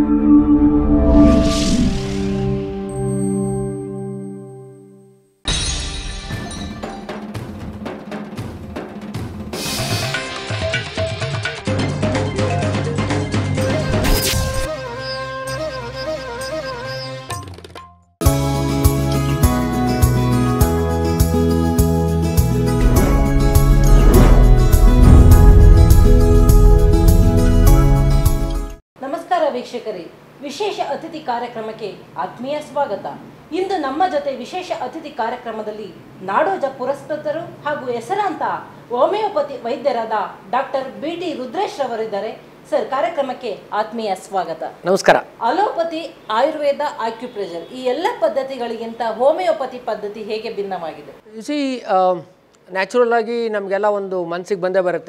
ನಮಸ್ಕಾರ ವೀಕ್ಷಕರೇ ವಿಶೇಷ ಅತಿಥಿ ಕಾರ್ಯಕ್ರಮಕ್ಕೆ ಆತ್ಮೀಯ ಸ್ವಾಗತ ಇಂದು ನಮ್ಮ ಜೊತೆ ವಿಶೇಷ ಅತಿಥಿ ಕಾರ್ಯಕ್ರಮದಲ್ಲಿ ನಾಡೋಜ ಪುರಸ್ಕೃತರು ಹಾಗೂ ಹೆಸರಾಂತ ಹೋಮಿಯೋಪತಿ ವೈದ್ಯರಾದ ಡಾಕ್ಟರ್ ಬಿ ಟಿ ರುದ್ರೇಶ್ ರವರಿದ್ದಾರೆ ಸರ್ ಕಾರ್ಯಕ್ರಮಕ್ಕೆ ಆತ್ಮೀಯ ಸ್ವಾಗತ ನಮಸ್ಕಾರ ಅಲೋಪತಿ ಆಯುರ್ವೇದ ಆಕ್ಯುಪ್ರೆಷರ್ ಈ ಎಲ್ಲ ಪದ್ಧತಿಗಳಿಗಿಂತ ಹೋಮಿಯೋಪತಿ ಪದ್ಧತಿ ಹೇಗೆ ಭಿನ್ನವಾಗಿದೆ ಸಿ ನ್ಯಾಚುರಲ್ ಆಗಿ ನಮಗೆಲ್ಲ ಒಂದು ಮನಸ್ಸಿಗೆ ಬಂದೇ ಬರುತ್ತೆ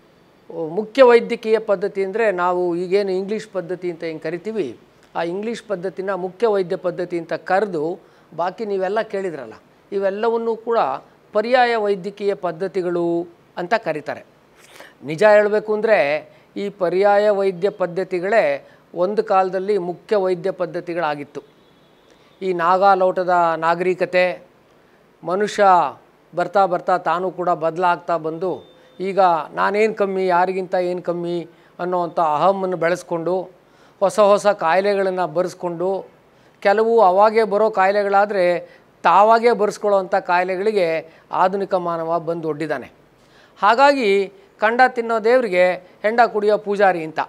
ಓ, ಮುಖ್ಯ ವೈದ್ಯಕೀಯ ಪದ್ಧತಿ ಅಂದರೆ ನಾವು ಈಗೇನು ಇಂಗ್ಲೀಷ್ ಪದ್ಧತಿ ಅಂತ ಹೆಂಗೆ ಕರಿತೀವಿ ಆ ಇಂಗ್ಲೀಷ್ ಪದ್ಧತಿನ ಮುಖ್ಯ ವೈದ್ಯ ಪದ್ಧತಿ ಅಂತ ಕರೆದು ಬಾಕಿ ನೀವೆಲ್ಲ ಕೇಳಿದ್ರಲ್ಲ ಇವೆಲ್ಲವನ್ನೂ ಕೂಡ ಪರ್ಯಾಯ ವೈದ್ಯಕೀಯ ಪದ್ಧತಿಗಳು ಅಂತ ಕರೀತಾರೆ ನಿಜ ಹೇಳಬೇಕು ಅಂದರೆ ಈ ಪರ್ಯಾಯ ವೈದ್ಯ ಪದ್ಧತಿಗಳೇ ಒಂದು ಕಾಲದಲ್ಲಿ ಮುಖ್ಯ ವೈದ್ಯ ಪದ್ಧತಿಗಳಾಗಿತ್ತು ಈ ನಾಗಾಲೋಟದ ನಾಗರಿಕತೆ ಮನುಷ್ಯ ಬರ್ತಾ ಬರ್ತಾ ತಾನು ಕೂಡ ಬದಲಾಗ್ತಾ ಬಂದು ಈಗ ನಾನೇನು ಕಮ್ಮಿ ಯಾರಿಗಿಂತ ಏನು ಕಮ್ಮಿ ಅನ್ನೋವಂಥ ಅಹಮ್ಮನ್ನು ಬೆಳೆಸ್ಕೊಂಡು ಹೊಸ ಹೊಸ ಕಾಯಿಲೆಗಳನ್ನು ಬರೆಸ್ಕೊಂಡು ಕೆಲವು ಅವಾಗೇ ಬರೋ ಕಾಯಿಲೆಗಳಾದರೆ ತಾವಾಗೇ ಬರೆಸ್ಕೊಳ್ಳೋವಂಥ ಕಾಯಿಲೆಗಳಿಗೆ ಆಧುನಿಕ ಮಾನವ ಬಂದು ಒಡ್ಡಿದ್ದಾನೆ ಹಾಗಾಗಿ ಕಂಡ ತಿನ್ನೋ ದೇವರಿಗೆ ಹೆಂಡ ಕುಡಿಯೋ ಪೂಜಾರಿ ಅಂತ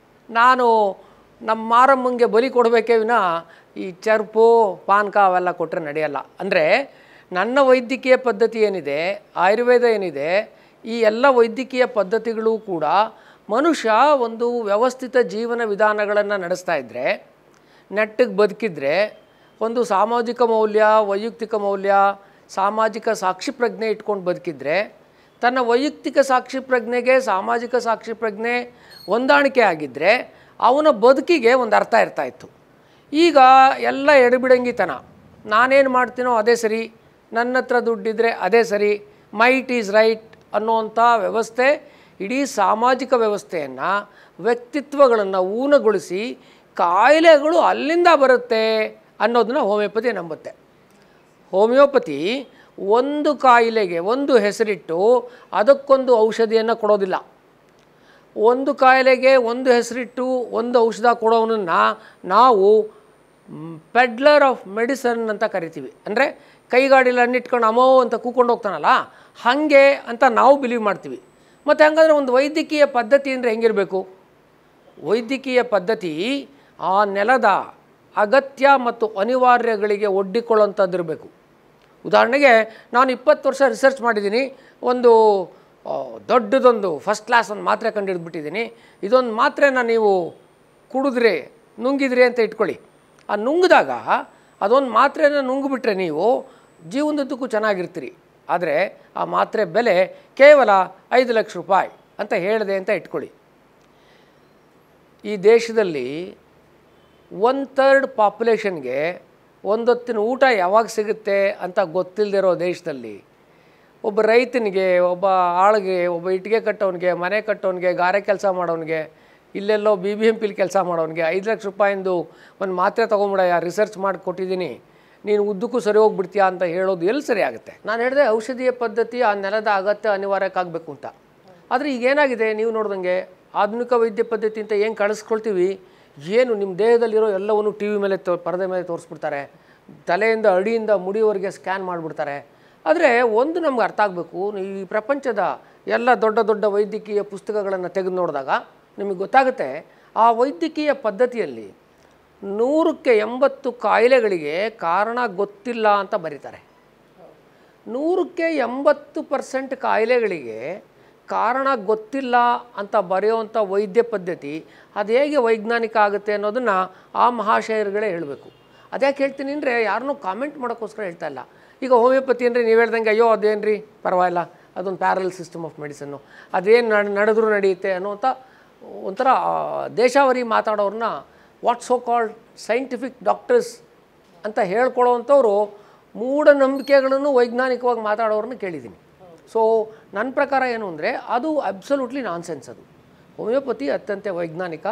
ನಾನು ನಮ್ಮ ಮಾರಮ್ಮಂಗೆ ಬಲಿ ಕೊಡಬೇಕೇ ವಿನ ಈ ಚರ್ಪು ಪಾನಕ ಅವೆಲ್ಲ ಕೊಟ್ಟರೆ ನಡೆಯಲ್ಲ ಅಂದರೆ ನನ್ನ ವೈದ್ಯಕೀಯ ಪದ್ಧತಿ ಏನಿದೆ ಆಯುರ್ವೇದ ಏನಿದೆ ಈ ಎಲ್ಲ ವೈದ್ಯಕೀಯ ಪದ್ಧತಿಗಳು ಕೂಡ ಮನುಷ್ಯ ಒಂದು ವ್ಯವಸ್ಥಿತ ಜೀವನ ವಿಧಾನಗಳನ್ನು ನಡೆಸ್ತಾ ಇದ್ದರೆ ನೆಟ್ಟಿಗೆ ಬದುಕಿದ್ರೆ ಒಂದು ಸಾಮಾಜಿಕ ಮೌಲ್ಯ ವೈಯಕ್ತಿಕ ಮೌಲ್ಯ ಸಾಮಾಜಿಕ ಸಾಕ್ಷಿ ಪ್ರಜ್ಞೆ ಇಟ್ಕೊಂಡು ಬದುಕಿದ್ರೆ ತನ್ನ ವೈಯಕ್ತಿಕ ಸಾಕ್ಷಿ ಪ್ರಜ್ಞೆಗೆ ಸಾಮಾಜಿಕ ಸಾಕ್ಷಿ ಪ್ರಜ್ಞೆ ಹೊಂದಾಣಿಕೆ ಆಗಿದ್ದರೆ ಅವನ ಬದುಕಿಗೆ ಒಂದು ಅರ್ಥ ಇರ್ತಾ ಇತ್ತು ಈಗ ಎಲ್ಲ ಎಡಬಿಡಂಗಿತನ ನಾನೇನು ಮಾಡ್ತೀನೋ ಅದೇ ಸರಿ ನನ್ನ ಹತ್ರ ದುಡ್ಡಿದ್ರೆ ಅದೇ ಸರಿ ಮೈಟ್ ಈಸ್ ರೈಟ್ ಅನ್ನೋವಂಥ ವ್ಯವಸ್ಥೆ ಇಡೀ ಸಾಮಾಜಿಕ ವ್ಯವಸ್ಥೆಯನ್ನು ವ್ಯಕ್ತಿತ್ವಗಳನ್ನು ಊನಗೊಳಿಸಿ ಕಾಯಿಲೆಗಳು ಅಲ್ಲಿಂದ ಬರುತ್ತೆ ಅನ್ನೋದನ್ನ ಹೋಮಿಯೋಪತಿ ನಂಬುತ್ತೆ ಹೋಮಿಯೋಪತಿ ಒಂದು ಕಾಯಿಲೆಗೆ ಒಂದು ಹೆಸರಿಟ್ಟು ಅದಕ್ಕೊಂದು ಔಷಧಿಯನ್ನು ಕೊಡೋದಿಲ್ಲ ಒಂದು ಕಾಯಿಲೆಗೆ ಒಂದು ಹೆಸರಿಟ್ಟು ಒಂದು ಔಷಧ ಕೊಡೋನನ್ನು ನಾವು ಪೆಡ್ಲರ್ ಆಫ್ ಮೆಡಿಸನ್ ಅಂತ ಕರಿತೀವಿ ಅಂದರೆ ಕೈಗಾಡಿಲಿ ಹಣ್ಣಿಟ್ಕೊಂಡು ಅಮೋ ಅಂತ ಕೂಕೊಂಡು ಹೋಗ್ತಾನಲ್ಲ ಹಾಗೆ ಅಂತ ನಾವು ಬಿಲೀವ್ ಮಾಡ್ತೀವಿ ಮತ್ತು ಹಂಗಂದ್ರೆ ಒಂದು ವೈದ್ಯಕೀಯ ಪದ್ಧತಿ ಅಂದರೆ ಹೆಂಗಿರಬೇಕು ವೈದ್ಯಕೀಯ ಪದ್ಧತಿ ಆ ನೆಲದ ಅಗತ್ಯ ಮತ್ತು ಅನಿವಾರ್ಯಗಳಿಗೆ ಒಡ್ಡಿಕೊಳ್ಳುವಂಥದ್ದಿರಬೇಕು ಉದಾಹರಣೆಗೆ ನಾನು ಇಪ್ಪತ್ತು ವರ್ಷ ರಿಸರ್ಚ್ ಮಾಡಿದ್ದೀನಿ ಒಂದು ಆ, ದೊಡ್ಡದೊಂದು ಫಸ್ಟ್ ಕ್ಲಾಸ್ ಒಂದು ಮಾತ್ರೆ ಕಂಡುಹಿಡ್ಬಿಟ್ಟಿದ್ದೀನಿ ಇದೊಂದು ಮಾತ್ರೆನ ನೀವು ಕುಡಿದ್ರಿ ನುಂಗಿದ್ರಿ ಅಂತ ಇಟ್ಕೊಳ್ಳಿ ಆ ನುಂಗಿದಾಗ ಅದೊಂದು ಮಾತ್ರೆನ ನುಂಗಿಬಿಟ್ರೆ ನೀವು ಜೀವನದುದ್ದಕ್ಕೂ ಚೆನ್ನಾಗಿರ್ತೀರಿ ಆದರೆ ಆ ಮಾತ್ರೆ ಬೆಲೆ ಕೇವಲ ಐದು ಲಕ್ಷ ರೂಪಾಯಿ ಅಂತ ಹೇಳಿದೆ ಅಂತ ಇಟ್ಕೊಳ್ಳಿ ಈ ದೇಶದಲ್ಲಿ ಒನ್ ಥರ್ಡ್ ಪಾಪ್ಯುಲೇಷನ್ಗೆ ಒಂದೊತ್ತಿನ ಊಟ ಯಾವಾಗ ಸಿಗುತ್ತೆ ಅಂತ ಗೊತ್ತಿಲ್ಲದಿರೋ ದೇಶದಲ್ಲಿ ಒಬ್ಬ ರೈತನಿಗೆ ಒಬ್ಬ ಆಳಿಗೆ ಒಬ್ಬ ಇಟ್ಟಿಗೆ ಕಟ್ಟೋನಿಗೆ ಮನೆ ಕಟ್ಟೋನಿಗೆ ಗಾರೆ ಕೆಲಸ ಮಾಡೋನಿಗೆ ಇಲ್ಲೆಲ್ಲೋ ಬಿ ಬಿ ಎಂ ಪಿಲಿ ಕೆಲಸ ಮಾಡೋನಿಗೆ ಐದು ಲಕ್ಷ ರೂಪಾಯಿಂದು ಒಂದು ಮಾತ್ರೆ ತೊಗೊಂಬಿಡಯ್ಯ ರಿಸರ್ಚ್ ಮಾಡಿ ಕೊಟ್ಟಿದ್ದೀನಿ ನೀನು ಉದ್ದಕ್ಕೂ ಸರಿ ಹೋಗ್ಬಿಡ್ತೀಯಾ ಅಂತ ಹೇಳೋದು ಎಲ್ಲಿ ಸರಿ ಆಗುತ್ತೆ ನಾನು ಹೇಳಿದೆ ಔಷಧೀಯ ಪದ್ಧತಿ ಆ ನೆಲದ ಅಗತ್ಯ ಅನಿವಾರ್ಯಕ್ಕಾಗಬೇಕು ಅಂತ ಆದರೆ ಈಗೇನಾಗಿದೆ ನೀವು ನೋಡ್ದಂಗೆ ಆಧುನಿಕ ವೈದ್ಯ ಪದ್ಧತಿ ಅಂತ ಏನು ಕಳಿಸ್ಕೊಳ್ತೀವಿ ಏನು ನಿಮ್ಮ ದೇಹದಲ್ಲಿರೋ ಎಲ್ಲವನ್ನು ಟಿ ವಿ ಮೇಲೆ ತೋ ಪರದೆ ಮೇಲೆ ತೋರಿಸ್ಬಿಡ್ತಾರೆ ತಲೆಯಿಂದ ಅಡಿಯಿಂದ ಮುಡಿಯವರೆಗೆ ಸ್ಕ್ಯಾನ್ ಮಾಡಿಬಿಡ್ತಾರೆ ಆದರೆ ಒಂದು ನಮ್ಗೆ ಅರ್ಥ ಆಗಬೇಕು ಈ ಪ್ರಪಂಚದ ಎಲ್ಲ ದೊಡ್ಡ ದೊಡ್ಡ ವೈದ್ಯಕೀಯ ಪುಸ್ತಕಗಳನ್ನು ತೆಗೆದು ನೋಡಿದಾಗ ನಿಮಗೆ ಗೊತ್ತಾಗುತ್ತೆ ಆ ವೈದ್ಯಕೀಯ ಪದ್ಧತಿಯಲ್ಲಿ ನೂರಕ್ಕೆ ಎಂಬತ್ತು ಕಾಯಿಲೆಗಳಿಗೆ ಕಾರಣ ಗೊತ್ತಿಲ್ಲ ಅಂತ ಬರೀತಾರೆ ನೂರಕ್ಕೆ ಎಂಬತ್ತು ಪರ್ಸೆಂಟ್ ಕಾಯಿಲೆಗಳಿಗೆ ಕಾರಣ ಗೊತ್ತಿಲ್ಲ ಅಂತ ಬರೆಯುವಂಥ ವೈದ್ಯ ಪದ್ಧತಿ ಅದು ಹೇಗೆ ವೈಜ್ಞಾನಿಕ ಆಗುತ್ತೆ ಅನ್ನೋದನ್ನು ಆ ಮಹಾಶಯರುಗಳೇ ಹೇಳಬೇಕು ಅದ್ಯಾಕೆ ಹೇಳ್ತೀನಿ ಅಂದರೆ ಯಾರನ್ನೂ ಕಾಮೆಂಟ್ ಮಾಡೋಕ್ಕೋಸ್ಕರ ಹೇಳ್ತಾ ಇಲ್ಲ ಈಗ ಹೋಮಿಯೋಪತಿ ಅಂದರೆ ನೀವು ಹೇಳ್ದಂಗೆ ಅಯ್ಯೋ ಅದೇನು ರೀ ಪರವಾಗಿಲ್ಲ ಅದೊಂದು ಪ್ಯಾರಲ್ ಸಿಸ್ಟಮ್ ಆಫ್ ಮೆಡಿಸನ್ನು ಅದೇನು ನಡ್ ನಡೆದ್ರೂ ನಡೆಯುತ್ತೆ ಅನ್ನೋಂಥ ಒಂಥರ ಆ, ದೇಶಾವರಿ ಮಾತಾಡೋರನ್ನ what so called scientific doctors ಅಂತ ಹೇಳ್ಕೊಳ್ಳೋವಂಥವ್ರು ಮೂಢನಂಬಿಕೆಗಳನ್ನು ವೈಜ್ಞಾನಿಕವಾಗಿ ಮಾತಾಡೋರನ್ನ ಕೇಳಿದ್ದೀನಿ ಸೊ ನನ್ನ ಪ್ರಕಾರ ಏನು ಅಂದರೆ ಅದು ಅಬ್ಸಲ್ಯೂಟ್ಲಿ ನಾನ್ಸೆನ್ಸ್ ಅದು ಹೋಮಿಯೋಪತಿ ಅತ್ಯಂತ ವೈಜ್ಞಾನಿಕ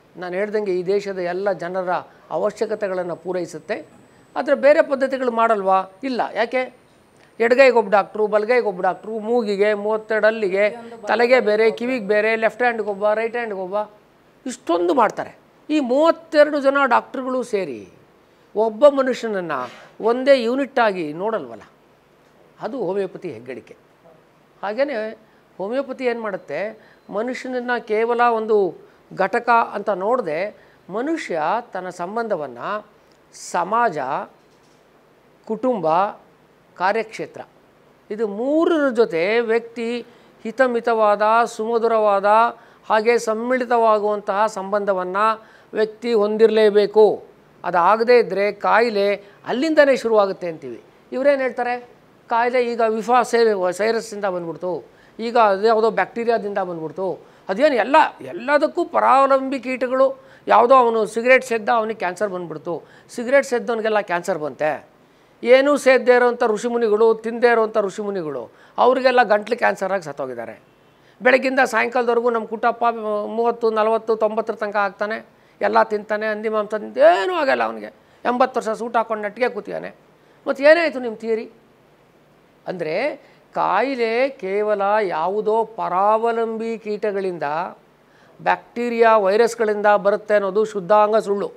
ನಾನು ಹೇಳ್ದಂಗೆ ಈ ದೇಶದ ಎಲ್ಲ ಜನರ ಅವಶ್ಯಕತೆಗಳನ್ನು ಪೂರೈಸುತ್ತೆ ಆದರೆ ಬೇರೆ ಪದ್ಧತಿಗಳು ಮಾಡಲ್ವಾ ಇಲ್ಲ ಯಾಕೆ ಎಡಗೈಗೊಬ್ಬ ಡಾಕ್ಟ್ರು ಬಲಗೈಗೊಬ್ಬ ಡಾಕ್ಟ್ರು ಮೂಗಿಗೆ ಮೂವತ್ತೆರಡು ಅಲ್ಲಿಗೆ ತಲೆಗೆ ಬೇರೆ ಕಿವಿಗೆ ಬೇರೆ ಲೆಫ್ಟ್ ಹ್ಯಾಂಡ್ಗೊಬ್ಬ ರೈಟ್ ಹ್ಯಾಂಡ್ಗೊಬ್ಬ ಇಷ್ಟೊಂದು ಮಾಡ್ತಾರೆ ಈ ಮೂವತ್ತೆರಡು ಜನ ಡಾಕ್ಟ್ರುಗಳು ಸೇರಿ ಒಬ್ಬ ಮನುಷ್ಯನನ್ನು ಒಂದೇ ಯೂನಿಟ್ ಆಗಿ ನೋಡಲ್ವಲ್ಲ ಅದು ಹೋಮಿಯೋಪತಿ ಹೆಗ್ಗಳಿಕೆ ಹಾಗೆಯೇ ಹೋಮಿಯೋಪತಿ ಏನು ಮಾಡುತ್ತೆ ಮನುಷ್ಯನನ್ನು ಕೇವಲ ಒಂದು ಘಟಕ ಅಂತ ನೋಡದೆ ಮನುಷ್ಯ ತನ್ನ ಸಂಬಂಧವನ್ನು ಸಮಾಜ ಕುಟುಂಬ ಕಾರ್ಯಕ್ಷೇತ್ರ ಇದು ಮೂರರ ಜೊತೆ ವ್ಯಕ್ತಿ ಹಿತಮಿತವಾದ ಸುಮಧುರವಾದ ಹಾಗೆ ಸಮ್ಮಿಳಿತವಾಗುವಂತಹ ಸಂಬಂಧವನ್ನು ವ್ಯಕ್ತಿ ಹೊಂದಿರಲೇಬೇಕು ಅದಾಗದೇ ಇದ್ದರೆ ಕಾಯಿಲೆ ಅಲ್ಲಿಂದಲೇ ಶುರುವಾಗುತ್ತೆ ಅಂತೀವಿ ಇವರೇನು ಹೇಳ್ತಾರೆ ಕಾಯಿಲೆ ಈಗ ವಿಫಾ ಸೇ ಸೈರಸ್ಸಿಂದ ಬಂದ್ಬಿಡ್ತು ಈಗ ಅದ್ಯಾವುದೋ ಬ್ಯಾಕ್ಟೀರಿಯಾದಿಂದ ಬಂದ್ಬಿಡ್ತು ಅದೇನು ಎಲ್ಲ ಎಲ್ಲದಕ್ಕೂ ಪರಾವಲಂಬಿ ಕೀಟಗಳು ಯಾವುದೋ ಅವನು ಸಿಗರೇಟ್ ಸೇದ್ದ ಅವನಿಗೆ ಕ್ಯಾನ್ಸರ್ ಬಂದ್ಬಿಡ್ತು ಸಿಗರೇಟ್ ಸೇದ್ದವನಿಗೆಲ್ಲ ಕ್ಯಾನ್ಸರ್ ಬಂತೆ ಏನೂ ಸೇದ್ದೇ ಇರೋವಂಥ ಋಷಿಮುನಿಗಳು ತಿಂದೇ ಇರೋವಂಥ ಋಷಿಮುನಿಗಳು ಅವರಿಗೆಲ್ಲ ಗಂಟ್ಲು ಕ್ಯಾನ್ಸರ್ ಆಗಿ ಸತ್ತೋಗಿದ್ದಾರೆ ಬೆಳಗ್ಗಿಂದ ಸಾಯಂಕಾಲದವರೆಗೂ ನಮ್ಮ ಕುಟಪ್ಪ ಮೂವತ್ತು ನಲವತ್ತು ತೊಂಬತ್ತರ ತನಕ ಆಗ್ತಾನೆ ಎಲ್ಲ ತಿಂತಾನೆ ಹಂದಿ ಮಾಂಸ ತಿಂತ ಏನೂ ಆಗಲ್ಲ ಅವನಿಗೆ ಎಂಬತ್ತು ವರ್ಷ ಸೂಟ್ ಹಾಕೊಂಡು ನೆಟ್ಟಿಗೆ ಕೂತಿದ್ದಾನೆ ಮತ್ತು ಏನೇ ಆಯಿತು ನಿಮ್ಮ ಥಿಯರಿ ಅಂದರೆ ಕಾಯಿಲೆ ಕೇವಲ ಯಾವುದೋ ಪರಾವಲಂಬಿ ಕೀಟಗಳಿಂದ ಬ್ಯಾಕ್ಟೀರಿಯಾ ವೈರಸ್ಗಳಿಂದ ಬರುತ್ತೆ ಅನ್ನೋದು ಶುದ್ಧಾಂಗ ಸುಳ್ಳು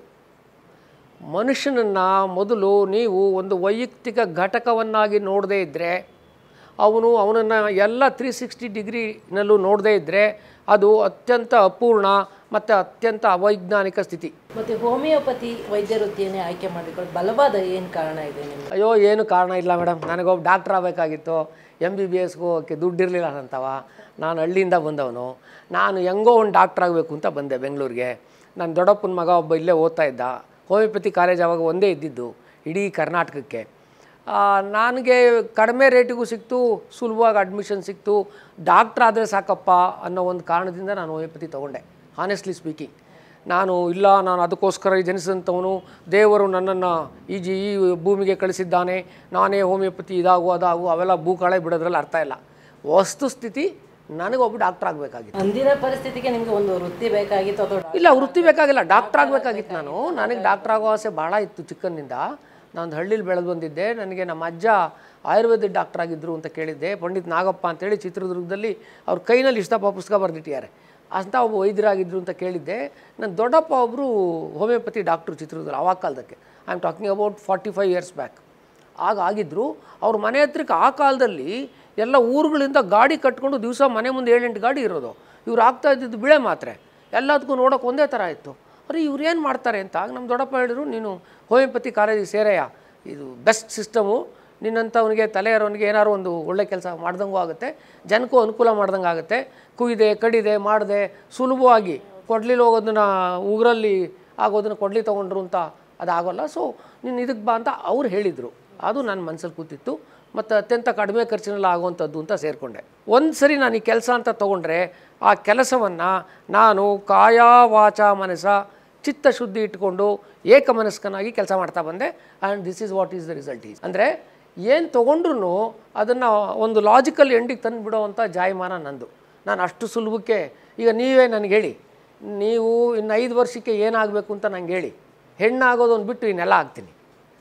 ಮನುಷ್ಯನನ್ನು ಮೊದಲು ನೀವು ಒಂದು ವೈಯಕ್ತಿಕ ಘಟಕವನ್ನಾಗಿ ನೋಡದೇ ಇದ್ದರೆ ಅವನು ಅವನನ್ನು ಎಲ್ಲ ತ್ರೀ ಸಿಕ್ಸ್ಟಿ ಡಿಗ್ರಿನಲ್ಲೂ ನೋಡದೇ ಇದ್ದರೆ ಅದು ಅತ್ಯಂತ ಅಪೂರ್ಣ ಮತ್ತು ಅತ್ಯಂತ ಅವೈಜ್ಞಾನಿಕ ಸ್ಥಿತಿ ಮತ್ತೆ ಹೋಮಿಯೋಪತಿ ವೈದ್ಯ ವೃತ್ತಿಯನ್ನೇ ಆಯ್ಕೆ ಮಾಡಿಕೊಳ್ಳಿ ಬಲವಾದ ಏನು ಕಾರಣ ಇದೆ ನಿಮ್ಗೆ ಅಯ್ಯೋ ಏನು ಕಾರಣ ಇಲ್ಲ ಮೇಡಮ್ ನನಗೊಬ್ಬ ಡಾಕ್ಟ್ರ್ ಆಗಬೇಕಾಗಿತ್ತು ಎಮ್ ಬಿ ಬಿ ಎಸ್ಗೆ ಹೋಗೋಕ್ಕೆ ದುಡ್ಡಿರಲಿಲ್ಲ ಅಂತವ ನಾನು ಹಳ್ಳಿಯಿಂದ ಬಂದವನು ನಾನು ಹೆಂಗೋ ಒಂದು ಡಾಕ್ಟ್ರ್ ಆಗಬೇಕು ಅಂತ ಬಂದೆ ಬೆಂಗಳೂರಿಗೆ ನನ್ನ ದೊಡ್ಡಪ್ಪನ ಮಗ ಒಬ್ಬ ಇಲ್ಲೇ ಓದ್ತಾ ಇದ್ದ ಹೋಮಿಯೋಪತಿ ಕಾಲೇಜ್ ಅವಾಗ ಒಂದೇ ಇದ್ದಿದ್ದು ಇಡೀ ಕರ್ನಾಟಕಕ್ಕೆ ಆ, ನನಗೆ ಕಡಿಮೆ ರೇಟಿಗೂ ಸಿಕ್ತು ಸುಲಭವಾಗಿ ಅಡ್ಮಿಷನ್ ಸಿಕ್ತು ಡಾಕ್ಟ್ರ್ ಆದರೆ ಸಾಕಪ್ಪ ಅನ್ನೋ ಒಂದು ಕಾರಣದಿಂದ ನಾನು ಹೋಮಿಯೋಪತಿ ತೊಗೊಂಡೆ ಹಾನೆಸ್ಟ್ಲಿ ಸ್ಪೀಕಿಂಗ್ ನಾನು ಇಲ್ಲ ನಾನು ಅದಕ್ಕೋಸ್ಕರ ಜನಿಸಿದಂಥವನು ದೇವರು ನನ್ನನ್ನು ಈ ಜಿ ಈ ಭೂಮಿಗೆ ಕಳಿಸಿದ್ದಾನೆ ನಾನೇ ಹೋಮಿಯೋಪತಿ ಇದಾಗು ಅದಾಗು ಅವೆಲ್ಲ ಭೂಕಾಳೆ ಬಿಡೋದ್ರಲ್ಲಿ ಅರ್ಥ ಇಲ್ಲ ವಸ್ತುಸ್ಥಿತಿ ನನಗೊಬ್ಬ ಡಾಕ್ಟ್ರ್ ಆಗಬೇಕಾಗಿತ್ತು ಅಂದಿನ ಪರಿಸ್ಥಿತಿಗೆ ನಿಮ್ಗೆ ಒಂದು ವೃತ್ತಿ ಬೇಕಾಗಿತ್ತು ಅಥವಾ ಇಲ್ಲ ವೃತ್ತಿ ಬೇಕಾಗಿಲ್ಲ ಡಾಕ್ಟ್ರ್ ಆಗಬೇಕಾಗಿತ್ತು ನಾನು ನನಗೆ ಡಾಕ್ಟ್ರ್ ಆಗೋ ಆಸೆ ಭಾಳ ಇತ್ತು ಚಿಕ್ಕಂದಿಂದ ನಾನು ಹಳ್ಳಿಲಿ ಬೆಳೆದು ಬಂದಿದ್ದೆ ನನಗೆ ನಮ್ಮ ಅಜ್ಜ ಆಯುರ್ವೇದಿಕ್ ಡಾಕ್ಟರ್ ಆಗಿದ್ದರು ಅಂತ ಕೇಳಿದ್ದೆ ಪಂಡಿತ್ ನಾಗಪ್ಪ ಅಂತೇಳಿ ಚಿತ್ರದುರ್ಗದಲ್ಲಿ ಅವ್ರ ಕೈನಲ್ಲಿ ಇಷ್ಟಪ್ಪ ಪುಸ್ತಕ ಬರೆದಿಟ್ಟಿದ್ದಾರೆ ಅಂತ ಒಬ್ಬ ವೈದ್ಯರಾಗಿದ್ದರು ಅಂತ ಕೇಳಿದ್ದೆ ನನ್ನ ದೊಡ್ಡಪ್ಪ ಒಬ್ಬರು ಹೋಮಿಯೋಪತಿ ಡಾಕ್ಟ್ರು ಚಿತ್ರದುರ್ಗ ಆವಾಗ ಕಾಲದಕ್ಕೆ I am talking about forty five years back ಆಗ ಆಗಿದ್ದರು ಅವ್ರ ಮನೆ ಹತ್ರಕ್ಕೆ ಆ ಕಾಲದಲ್ಲಿ ಎಲ್ಲ ಊರುಗಳಿಂದ ಗಾಡಿ ಕಟ್ಕೊಂಡು ದಿವಸ ಮನೆ ಮುಂದೆ ಏಳೆಂಟು ಗಾಡಿ ಇರೋದು ಇವ್ರು ಆಗ್ತಾ ಇದ್ದಿದ್ದು ಬಿಳೆ ಮಾತ್ರೆ ಎಲ್ಲದಕ್ಕೂ ನೋಡೋಕೆ ಒಂದೇ ಥರ ಇತ್ತು ಅರೆ ಇವ್ರು ಏನು ಮಾಡ್ತಾರೆ ಅಂತ ಆಗ ನಮ್ಮ ದೊಡ್ಡಪ್ಪ ಹೇಳಿದ್ರು ನೀನು ಹೋಮಿಯೋಪತಿ ಕಾಲೇಜಿಗೆ ಸೇರಯ್ಯ ಇದು ಬೆಸ್ಟ್ ಸಿಸ್ಟಮು ನಿನ್ನಂಥವನಿಗೆ ತಲೆ ಇರೋನಿಗೆ ಏನಾದ್ರು ಒಂದು ಒಳ್ಳೆ ಕೆಲಸ ಮಾಡ್ದಂಗೂ ಆಗುತ್ತೆ ಜನಕ್ಕೂ ಅನುಕೂಲ ಮಾಡ್ದಂಗೆ ಆಗುತ್ತೆ ಕುಯ್ದೆ ಕಡಿದೆ ಮಾಡಿದೆ ಸುಲಭವಾಗಿ ಕೊಡ್ಲಿಲ್ಲಿ ಹೋಗೋದನ್ನ ಉಗುರಲ್ಲಿ ಆಗೋದನ್ನ ಕೊಡ್ಲಿ ತೊಗೊಂಡ್ರು ಅಂತ ಅದಾಗೋಲ್ಲ ಸೊ ನೀನು ಇದಕ್ಕೆ ಬಾ ಅಂತ ಅವ್ರು ಹೇಳಿದರು ಅದು ನನ್ನ ಮನಸ್ಸಲ್ಲಿ ಕೂತಿತ್ತು ಮತ್ತು ಅತ್ಯಂತ ಕಡಿಮೆ ಖರ್ಚಿನಲ್ಲಿ ಆಗುವಂಥದ್ದು ಅಂತ ಸೇರಿಕೊಂಡೆ ಒಂದು ಸರಿ ನಾನು ಈ ಕೆಲಸ ಅಂತ ತೊಗೊಂಡ್ರೆ ಆ ಕೆಲಸವನ್ನು ನಾನು ಕಾಯ ವಾಚ ಮನಸ ಚಿತ್ತಶುದ್ಧಿ ಇಟ್ಕೊಂಡು ಏಕಮನಸ್ಕನಾಗಿ ಕೆಲಸ ಮಾಡ್ತಾ ಬಂದೆ and this is what is the result is ಅಂದರೆ ಏನು ತೊಗೊಂಡ್ರು ಅದನ್ನು ಒಂದು ಲಾಜಿಕಲ್ ಎಂಡಿಗೆ ತಂದು ಬಿಡೋವಂಥ ಜಾಯಮಾನ ನಂದು ನಾನು ಅಷ್ಟು ಸುಲಭಕ್ಕೆ ಈಗ ನೀವೇ ನನಗೆ ಹೇಳಿ ನೀವು ಇನ್ನು ಐದು ವರ್ಷಕ್ಕೆ ಏನಾಗಬೇಕು ಅಂತ ನಂಗೆ ಹೇಳಿ ಹೆಣ್ಣಾಗೋದನ್ನು ಬಿಟ್ಟು ಇನ್ನೆಲ್ಲ ಆಗ್ತೀನಿ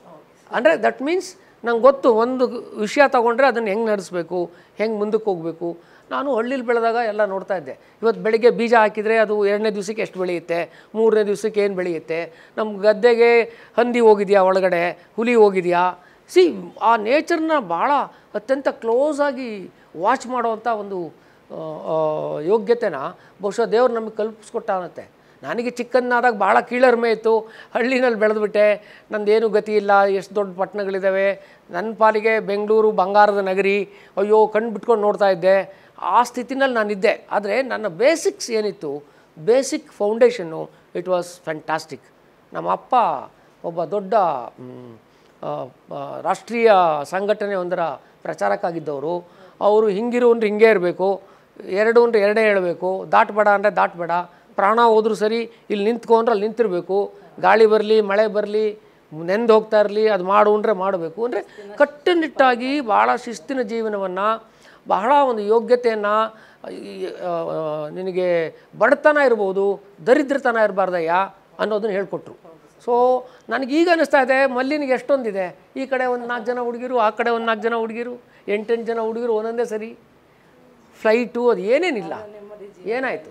ಅಂದರೆ ದಟ್ ಮೀನ್ಸ್ ನಂಗೆ ಗೊತ್ತು ಒಂದು ವಿಷಯ ತೊಗೊಂಡ್ರೆ ಅದನ್ನು ಹೆಂಗೆ ನಡೆಸಬೇಕು ಹೆಂಗೆ ಮುಂದಕ್ಕೆ ಹೋಗಬೇಕು ನಾನು ಹಳ್ಳಿಲಿ ಬೆಳೆದಾಗ ಎಲ್ಲ ನೋಡ್ತಾ ಇದ್ದೆ ಇವತ್ತು ಬೆಳಿಗ್ಗೆ ಬೀಜ ಹಾಕಿದರೆ ಅದು ಎರಡನೇ ದಿವಸಕ್ಕೆ ಎಷ್ಟು ಬೆಳೆಯುತ್ತೆ ಮೂರನೇ ದಿವಸಕ್ಕೆ ಏನು ಬೆಳೆಯುತ್ತೆ ನಮ್ಮ ಗದ್ದೆಗೆ ಹಂದಿ ಹೋಗಿದೆಯಾ ಒಳಗಡೆ ಹುಲಿ ಹೋಗಿದೆಯಾ ಸಿ ಆ ನೇಚರ್ನ ಭಾಳ ಅತ್ಯಂತ ಕ್ಲೋಸ್ ಆಗಿ ವಾಚ್ ಮಾಡೋವಂಥ ಒಂದು ಆ, ಆ, ಯೋಗ್ಯತೆನ ಬಹುಶಃ ದೇವ್ರು ನಮಗೆ ಕಲ್ಪಿಸ್ಕೊಟ್ಟ ಅನ್ನತ್ತೆ ನನಗೆ ಚಿಕ್ಕನ್ನಾದಾಗ ಭಾಳ ಕೀಳರಿಮೆ ಇತ್ತು ಹಳ್ಳಿನಲ್ಲಿ ಬೆಳೆದ್ಬಿಟ್ಟೆ ನಂದೇನು ಗತಿ ಇಲ್ಲ ಎಷ್ಟು ದೊಡ್ಡ ಪಟ್ಟಣಗಳಿದ್ದಾವೆ ನನ್ನ ಪಾಲಿಗೆ ಬೆಂಗಳೂರು ಬಂಗಾರದ ನಗರಿ ಅಯ್ಯೋ ಕಣ್ಣು ಬಿಟ್ಕೊಂಡು ನೋಡ್ತಾ ಇದ್ದೆ ಆ ಸ್ಥಿತಿನಲ್ಲಿ ನಾನಿದ್ದೆ ಆದರೆ ನನ್ನ ಬೇಸಿಕ್ಸ್ ಏನಿತ್ತು basic foundation it was fantastic ನಮ್ಮ ಅಪ್ಪ ಒಬ್ಬ ದೊಡ್ಡ ಮ್, ಆ, ಆ, ರಾಷ್ಟ್ರೀಯ ಸಂಘಟನೆ ಒಂದರ ಪ್ರಚಾರಕ್ಕಾಗಿದ್ದವರು ಅವರು ಹಿಂಗಿರು ಅಂದ್ರೆ ಹಿಂಗೆ ಇರಬೇಕು ಎರಡು ಅಂದ್ರೆ ಎರಡೇ ಹೇಳಬೇಕು ದಾಟಬೇಡ ಅಂದರೆ ದಾಟಬೇಡ ಪ್ರಾಣ ಹೋದ್ರೂ ಸರಿ ಇಲ್ಲಿ ನಿಂತ್ಕೊ ಅಂದ್ರೆ ಅಲ್ಲಿ ನಿಂತಿರಬೇಕು ಗಾಳಿ ಬರಲಿ ಮಳೆ ಬರಲಿ ನೆಂದು ಹೋಗ್ತಾ ಇರಲಿ ಅದು ಮಾಡು ಅಂದರೆ ಮಾಡಬೇಕು ಅಂದರೆ ಕಟ್ಟುನಿಟ್ಟಾಗಿ ಭಾಳ ಶಿಸ್ತಿನ ಜೀವನವನ್ನು ಬಹಳ ಒಂದು ಯೋಗ್ಯತೆಯನ್ನು ಈ, ಆ, ನಿನಗೆ ಬಡತನ ಇರ್ಬೋದು ದರಿದ್ರತನ ಇರಬಾರ್ದಯ್ಯ ಅನ್ನೋದನ್ನ ಹೇಳ್ಕೊಟ್ರು ಸೊ ನನಗೀಗ ಅನ್ನಿಸ್ತಾ ಇದೆ ಮಲ್ಲಿನಿಗೆ ಎಷ್ಟೊಂದಿದೆ ಈ ಕಡೆ ಒಂದು ನಾಲ್ಕು ಜನ ಹುಡುಗಿರು ಆ ಕಡೆ ಒಂದು ನಾಲ್ಕು ಜನ ಹುಡುಗಿರು ಎಂಟೆಂಟು ಜನ ಹುಡುಗಿರು ಒಂದೊಂದೇ ಸರಿ ಫ್ಲೈಟು ಅದು ಏನೇನಿಲ್ಲ ಏನಾಯಿತು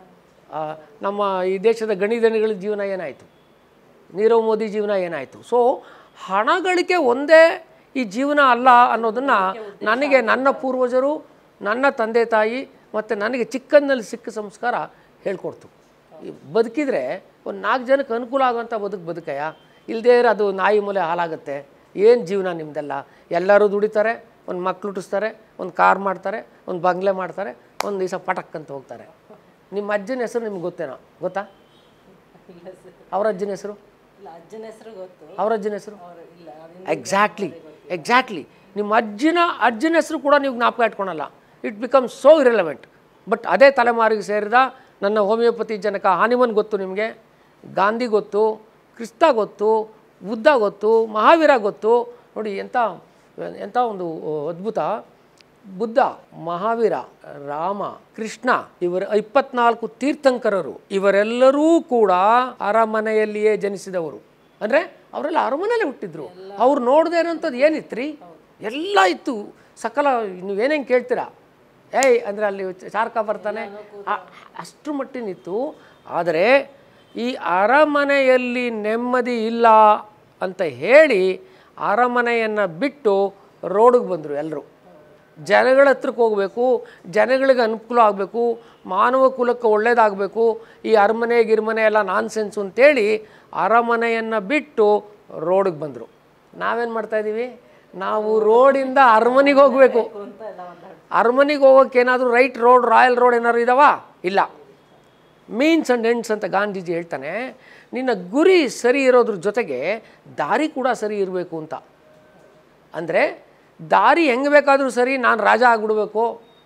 ನಮ್ಮ ಈ ದೇಶದ ಗಣಿಧಣಿಗಳ ಜೀವನ ಏನಾಯಿತು ನೀರವ್ ಮೋದಿ ಜೀವನ ಏನಾಯಿತು ಸೊ ಹಣ ಗಳಿಕೆ ಒಂದೇ ಈ ಜೀವನ ಅಲ್ಲ ಅನ್ನೋದನ್ನು ನನಗೆ ನನ್ನ ಪೂರ್ವಜರು ನನ್ನ ತಂದೆ ತಾಯಿ ಮತ್ತು ನನಗೆ ಚಿಕ್ಕಂದಲ್ಲಿ ಸಿಕ್ಕ ಸಂಸ್ಕಾರ ಹೇಳ್ಕೊಡ್ತು ಈ ಬದುಕಿದ್ರೆ ಒಂದು ನಾಲ್ಕು ಜನಕ್ಕೆ ಅನುಕೂಲ ಆಗುವಂಥ ಬದುಕು ಬದುಕಯ್ಯ ಇಲ್ಲದೇ ಇರೋ ಅದು ನಾಯಿ ಮೂಲೆ ಹಾಲಾಗುತ್ತೆ ಏನು ಜೀವನ ನಿಮ್ಮದೆಲ್ಲ ಎಲ್ಲರೂ ದುಡಿತಾರೆ ಒಂದು ಮಕ್ಳು ಹುಟ್ಟಿಸ್ತಾರೆ ಒಂದು ಕಾರ್ ಮಾಡ್ತಾರೆ ಒಂದು ಬಂಗ್ಲೆ ಮಾಡ್ತಾರೆ ಒಂದು ದಿವಸ ಪಟಕ್ ಅಂತ ಹೋಗ್ತಾರೆ ನಿಮ್ಮ ಅಜ್ಜನ ಹೆಸರು ನಿಮ್ಗೆ ಗೊತ್ತೇನೋ ಗೊತ್ತಾ ಇಲ್ಲ ಸರ್ ಅವ್ರ ಅಜ್ಜನ ಹೆಸರು ಇಲ್ಲ ಅಜ್ಜನ ಹೆಸರು ಗೊತ್ತು ಅವ್ರ ಅಜ್ಜನ ಹೆಸರು ಅವರು ಇಲ್ಲ ಅದಿನ್ನು ಎಕ್ಸಾಕ್ಟ್ಲಿ ಎಕ್ಸಾಕ್ಟ್ಲಿ ನಿಮ್ಮ ಅಜ್ಜನ ಅಜ್ಜನ ಹೆಸರು ಕೂಡ ನೀವು ಜ್ಞಾಪಕ ಇಟ್ಕೊಳಲ್ಲ it becomes so irrelevant but ಅದೇ ತಲೆಮಾರಿಗೆ ಸೇರಿದ ನನ್ನ ಹೋಮಿಯೋಪತಿ ಜನಕ ಹಾನಿಮನ್ ಗೊತ್ತು ನಿಮಗೆ ಗಾಂಧಿ ಗೊತ್ತು ಕ್ರಿಸ್ತ ಗೊತ್ತು ಬುದ್ಧ ಗೊತ್ತು ಮಹಾವೀರ ಗೊತ್ತು ನೋಡಿ ಎಂಥ ಎಂಥ ಒಂದು ಅದ್ಭುತ ಬುದ್ಧ ಮಹಾವೀರ ರಾಮ ಕೃಷ್ಣ ಇವರ ಇಪ್ಪತ್ನಾಲ್ಕು ತೀರ್ಥಂಕರರು ಇವರೆಲ್ಲರೂ ಕೂಡ ಅರಮನೆಯಲ್ಲಿಯೇ ಜನಿಸಿದವರು ಅಂದರೆ ಅವರೆಲ್ಲ ಅರಮನೆಯಲ್ಲೇ ಹುಟ್ಟಿದ್ರು ಅವ್ರು ನೋಡದೇ ಇರೋಂಥದ್ದು ಏನಿತ್ತು ರೀ ಎಲ್ಲ ಇತ್ತು ಸಕಲ ನೀವೇನೇನು ಕೇಳ್ತೀರಾ ಏಯ್ ಅಂದರೆ ಅಲ್ಲಿ ಚಾರ್ಕ ಬರ್ತಾನೆ ಆ- ಅಷ್ಟು ಮಟ್ಟಿನಿತ್ತು ಆದರೆ ಈ ಅರಮನೆಯಲ್ಲಿ ನೆಮ್ಮದಿ ಇಲ್ಲ ಅಂತ ಹೇಳಿ ಅರಮನೆಯನ್ನು ಬಿಟ್ಟು ರೋಡಿಗೆ ಬಂದರು ಎಲ್ಲರೂ ಜನಗಳ ಹತ್ರಕ್ಕೆ ಹೋಗಬೇಕು ಜನಗಳಿಗೆ ಅನುಕೂಲ ಆಗಬೇಕು ಮಾನವ ಕುಲಕ್ಕೆ ಒಳ್ಳೇದಾಗಬೇಕು ಈ ಅರಮನೆ ಗಿರ್ಮನೆ ಎಲ್ಲ ನಾನ್ಸೆನ್ಸು ಅಂತೇಳಿ ಅರಮನೆಯನ್ನು ಬಿಟ್ಟು ರೋಡಿಗೆ ಬಂದರು ನಾವೇನು ಮಾಡ್ತಾಯಿದ್ದೀವಿ ನಾವು ರೋಡಿಂದ ಅರಮನೆಗೆ ಹೋಗಬೇಕು ಅಂತ ಎಲ್ಲ ಒಂದು ಅರಮನೆಗೆ ಹೋಗೋಕೆ ಏನಾದರೂ ರೈಟ್ ರೋಡ್ ರಾಯಲ್ ರೋಡ್ ಏನಾದ್ರು ಇದಾವ ಇಲ್ಲ ಮೀನ್ಸ್ ಆ್ಯಂಡ್ ಎಂಡ್ಸ್ ಅಂತ ಗಾಂಧೀಜಿ ಹೇಳ್ತಾನೆ ನಿನ್ನ ಗುರಿ ಸರಿ ಇರೋದ್ರ ಜೊತೆಗೆ ದಾರಿ ಕೂಡ ಸರಿ ಇರಬೇಕು ಅಂತ ಅಂದರೆ ದಾರಿ ಹೆಂಗೆ ಬೇಕಾದರೂ ಸರಿ ನಾನು ರಾಜ ಆಗ್ಬಿಡ್ಬೇಕು